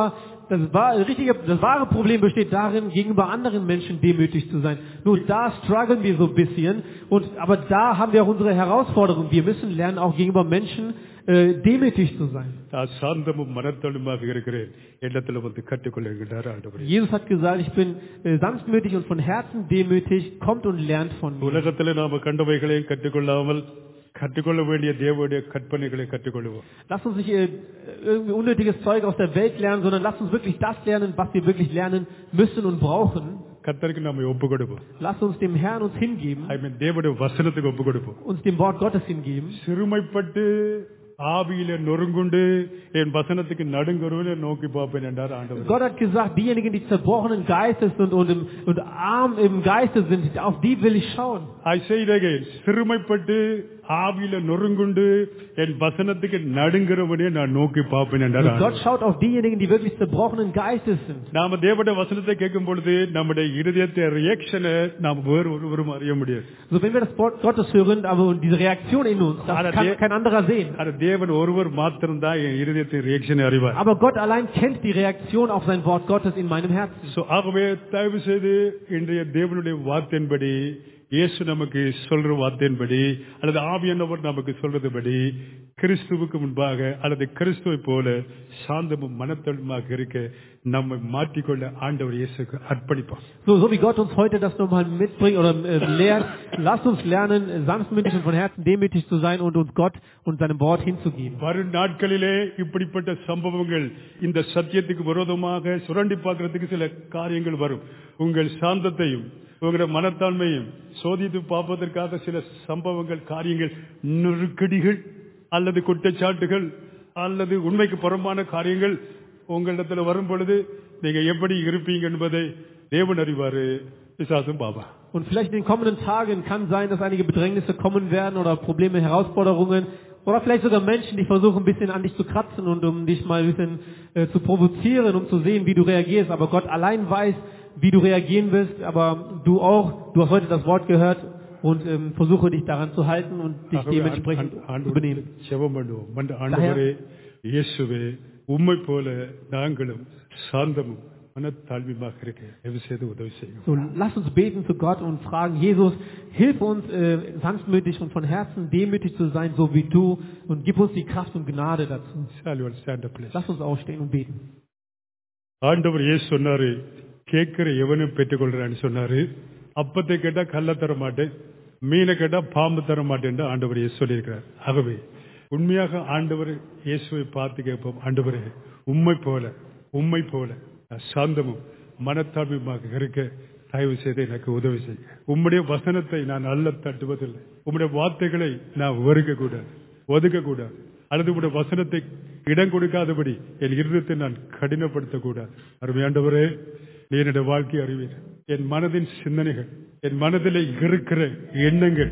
das, wahr- richtige, das wahre Problem besteht darin, gegenüber anderen Menschen demütig zu sein. Nur da strugglen wir so ein bisschen. Und, aber da haben wir auch unsere Herausforderung. Wir müssen lernen, auch gegenüber Menschen äh, demütig zu sein. நான் சாந்தமும் மனத்தொழுமாக இருக்கிறேன் இடத்துல வந்து கற்றுக்கொள்ளுகிறார் ஆண்டவர் Jesus hat gesagt, ich bin äh, sanftmütig und von Herzen demütig. Kommt und lernt von mir. உலகத்துல நாம கண்டவைகளையும் கற்றுக்கொள்ளாமல் கற்றுக்கொள்ள வேண்டிய தேவனுடைய கற்பனைகளை கற்றுக்கொள்வோம் Lasst uns nicht äh, irgendwie unnötiges Zeug aus der Welt lernen, sondern lasst uns wirklich das lernen, was wir wirklich lernen müssen und brauchen. கத்தருக்கு நாம ஒப்பு கொடுப்போம் Lasst uns dem Herrn uns hingeben, ஐ மீன் தேவனுடைய வசனத்துக்கு ஒப்பு கொடுப்போம் uns dem Wort Gottes hingeben. சிறுமைப்பட்டு ஆவியில நொறுங்குண்டு என் வசனத்துக்கு நடுங்கருவில நோக்கி பார்ப்பேன் என்றார் ஆண்டவர் Gott hat gesagt, diejenigen, die zerbrochenen Geistes sind und, im, und arm im Geiste sind, auf die will ich schauen. ஐ செய்தகை சிறுமைப்பட்டு ஆவியில நொறுங்குண்டு என் வசனத்துக்கு நடுங்கிறவனே நான் நோக்கி பார்ப்பேன் என்றார் Und Gott ஆண்டவர். schaut auf diejenigen, die wirklich zerbrochenen Geistes sind. நாம தேவனுடைய வசனத்தை கேட்கும் பொழுது நம்முடைய இருதயத்தை ரியாக்ஷனை நாம் வேறு ஒருவரும் அறிய முடியாது So, wenn wir das Wort Gottes hören, aber diese Reaktion in uns, das Aber kann der- kein anderer sehen. அது தேவன் ஒருவர் மாத்திரம்தான் என் இருதயத்தின் ரியாக்ஷனை அறிவார் Aber Gott allein kennt die Reaktion auf sein Wort Gottes in meinem Herzen. So, ஆகவே தயவு செய்து இன்றைய தேவனுடைய வார்த்தையின்படி இயேசு நமக்கு சொல்ற வார்த்தையின்படி அல்லது ஆவியானவர் நமக்கு சொல்றதுபடி கிறிஸ்துவுக்கு முன்பாக அல்லது கிறிஸ்துவை போல சாந்தமும் மனத்தொழுமாக இருக்க நம்மை மாற்றிக்கொள்ள ஆண்டவர் இயேசுக்கு அர்ப்பணிப்போம் So, so wie Gott uns heute das nochmal mitbringt oder äh, lehrt, lasst uns lernen, sanftmütig und von Herzen demütig zu sein und uns Gott und seinem Wort hinzugeben. வரும் நாட்களிலே இப்படிப்பட்ட சம்பவங்கள் இந்த சத்தியத்துக்கு விரோதமாக சுரண்டி பார்க்கறதுக்கு சில காரியங்கள் வரும் உங்கள் சாந்தத்தையும் உங்களுடைய மனத்தாண்மையும் சோதித்து பார்ப்பதற்காக சில சம்பவங்கள் காரியங்கள் நெருக்கடிகள் அல்லது குற்றச்சாட்டுகள் அல்லது உண்மைக்கு புறம்பான காரியங்கள் உங்களிடத்துல வரும் பொழுது நீங்க எப்படி இருப்பீங்க என்பதை தேவன் அறிவாரு விசாசும் Baba Und vielleicht in den kommenden Tagen kann sein, dass einige Bedrängnisse kommen werden oder Probleme, Herausforderungen oder vielleicht sogar Menschen, die versuchen, ein bisschen an dich zu kratzen und um dich mal ein bisschen äh, zu provozieren, um zu sehen, wie du reagierst. Aber Gott allein weiß, wie du reagieren wirst. Aber du auch, du hast heute das Wort gehört und ähm, versuche dich daran zu halten und dich ஆகவே dementsprechend ஆண்டு- zu ஆண்டவருக்கு benehmen. ஜெபம் பண்ணுவோம் மண்ட- ஆண்டவரே இயேசுவே உம்மை போல நாங்களும் சாந்தமும் மனத்தாழ்மையுமாக இருக்க தயவு செய்து உதவி செய்யும் So, lass uns beten zu Gott und fragen, Jesus, hilf uns äh, sanftmütig und von Herzen demütig zu sein, so wie du, und gib uns die Kraft und Gnade dazu. Shall we stand up, please? Lass uns aufstehen und beten. ஆண்டவர் ஏசு சொன்னாரு கேட்கிற எவனும் பெற்றுக்கொள்றான்னு சொன்னாரு அப்பத்தை கேட்டா கல்ல தர மாட்டேன் மீனை கேட்டா பாம்பு தர மாட்டேன் ஆண்டவர் இயேசு சொல்லியிருக்கிறார் ஆகவே உண்மையாக ஆண்டவர் இயேசுவை பார்த்து கேட்போம் ஆண்டவரே உம்மை போல உம்மை போல நான் சாந்தமும் மனத்தாழ்மையுமாக இருக்க தயவு செய்து எனக்கு உதவி செய்ய உம்முடைய வசனத்தை நான் அல்ல தட்டுவதில்லை உம்முடைய வார்த்தைகளை நான் வெறுக்க கூடாது ஒதுக்க கூடாது அல்லது உடைய வசனத்தை இடம் கொடுக்காதபடி என் இருதயத்தை நான் கடினப்படுத்தக்கூடாது அருமையாண்டவரே நீ என்னுடைய வாழ்க்கை அறிவீர் என் மனதின் சிந்தனைகள் என் மனதில் இருக்கிற எண்ணங்கள்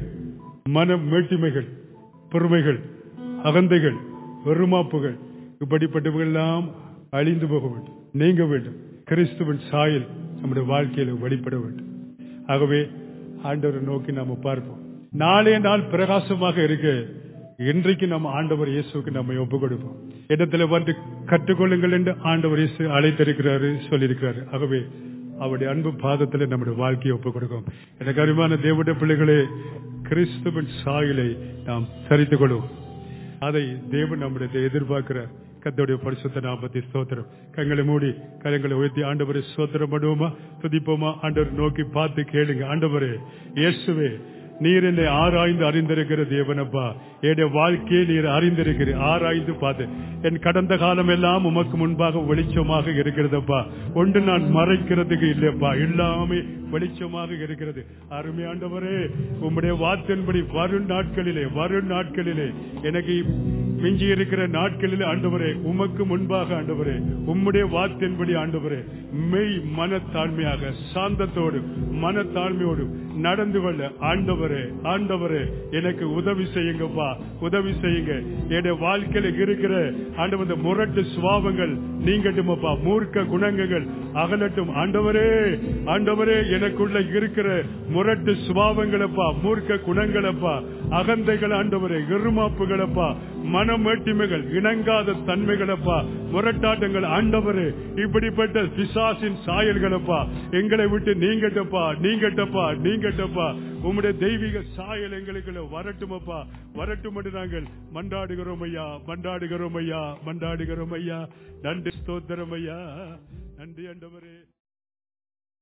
மன மேட்டிமைகள் பொறுமைகள் அகந்தைகள் வெறுமாப்புகள் இப்படிப்பட்டவர்கள் எல்லாம் அழிந்து போக வேண்டும் நீங்க வேண்டும் கிறிஸ்துவின் சாயல் நம்முடைய வாழ்க்கையில வெளிப்பட வேண்டும் ஆகவே ஆண்டவரை நோக்கி நாம பார்ப்போம் நாளைய நாள் பிரகாசமாக இருக்க இன்றைக்கு நம்ம ஆண்டவர் இயேசுக்கு நம்ம ஒப்பு கொடுப்போம் இடத்துல வந்து கற்றுக்கொள்ளுங்கள் என்று ஆண்டவர் இயேசு அழைத்திருக்கிறாரு சொல்லியிருக்கிறாரு ஆகவே அவருடைய அன்பு பாதத்தில் நம்முடைய வாழ்க்கையை ஒப்பு கொடுக்கும் எனக்கு அருமையான தேவடைய பிள்ளைகளே கிறிஸ்துவின் சாயலை நாம் சரித்துக் கொள்வோம் அதை தேவன் நம்முடைய எதிர்பார்க்கிறார் கத்தோடைய பரிசுத்த நாமத்தை ஸ்தோத்திரம் கண்களை மூடி கரங்களை உயர்த்தி ஆண்டவரை ஸ்தோத்திரம் பண்ணுவோமா துதிப்போமா ஆண்டவர் நோக்கி பார்த்து கேளுங்க ஆண்டவரே இயேசுவே நீர் என்னை ஆராய்ந்து அறிந்திருக்கிற தேவனப்பா என்னுடைய வாழ்க்கையை நீர் அறிந்திருக்கிற ஆராய்ந்து பார்த்து என் கடந்த காலம் எல்லாம் உமக்கு முன்பாக வெளிச்சமாக இருக்கிறதப்பா ஒன்று நான் மறைக்கிறதுக்கு இல்லையப்பா எல்லாமே வெளிச்சமாக இருக்கிறது அருமையாண்டவரே உம்முடைய வார்த்தையின்படி வரும் நாட்களிலே வரும் நாட்களிலே எனக்கு மிஞ்சி இருக்கிற நாட்களிலே ஆண்டவரே உமக்கு முன்பாக ஆண்டவரே உம்முடைய வார்த்தையின்படி ஆண்டவரே மெய் மனத்தாழ்மையாக சாந்தத்தோடு மனத்தாழ்மையோடு நடந்து கொள்ள ஆண்டவரே ஆண்டவரே எனக்கு உதவி செய்யுங்கப்பா உதவி செய்யுங்க என்னுடைய வாழ்க்கையில இருக்கிற ஆண்டவர் இந்த முரட்டு சுவாபங்கள் நீங்கட்டுமப்பா மூர்க்க குணங்கள் அகலட்டும் ஆண்டவரே ஆண்டவரே எனக்குள்ள இருக்கிற முரட்டு சுபாவங்களப்பா மூர்க்க குணங்களப்பா அகந்தைகள் ஆண்டவரே இருமாப்புகளப்பா மன மனமேட்டிமைகள் இணங்காத தன்மைகளப்பா முரட்டாட்டங்கள் ஆண்டவரே இப்படிப்பட்ட பிசாசின் சாயல்களப்பா எங்களை விட்டு நீங்கட்டப்பா நீங்கட்டப்பா நீங்கட்டப்பா உம்முடைய தெய்வீக சாயல் எங்களுக்குள்ள வரட்டுமப்பா வரட்டும் என்று நாங்கள் மண்டாடுகிறோம் ஐயா மண்டாடுகிறோம் ஐயா மண்டாடுகிறோம் ஐயா நன்றி ஸ்தோத்திரம் ஐயா நன்றி ஆண்டவரே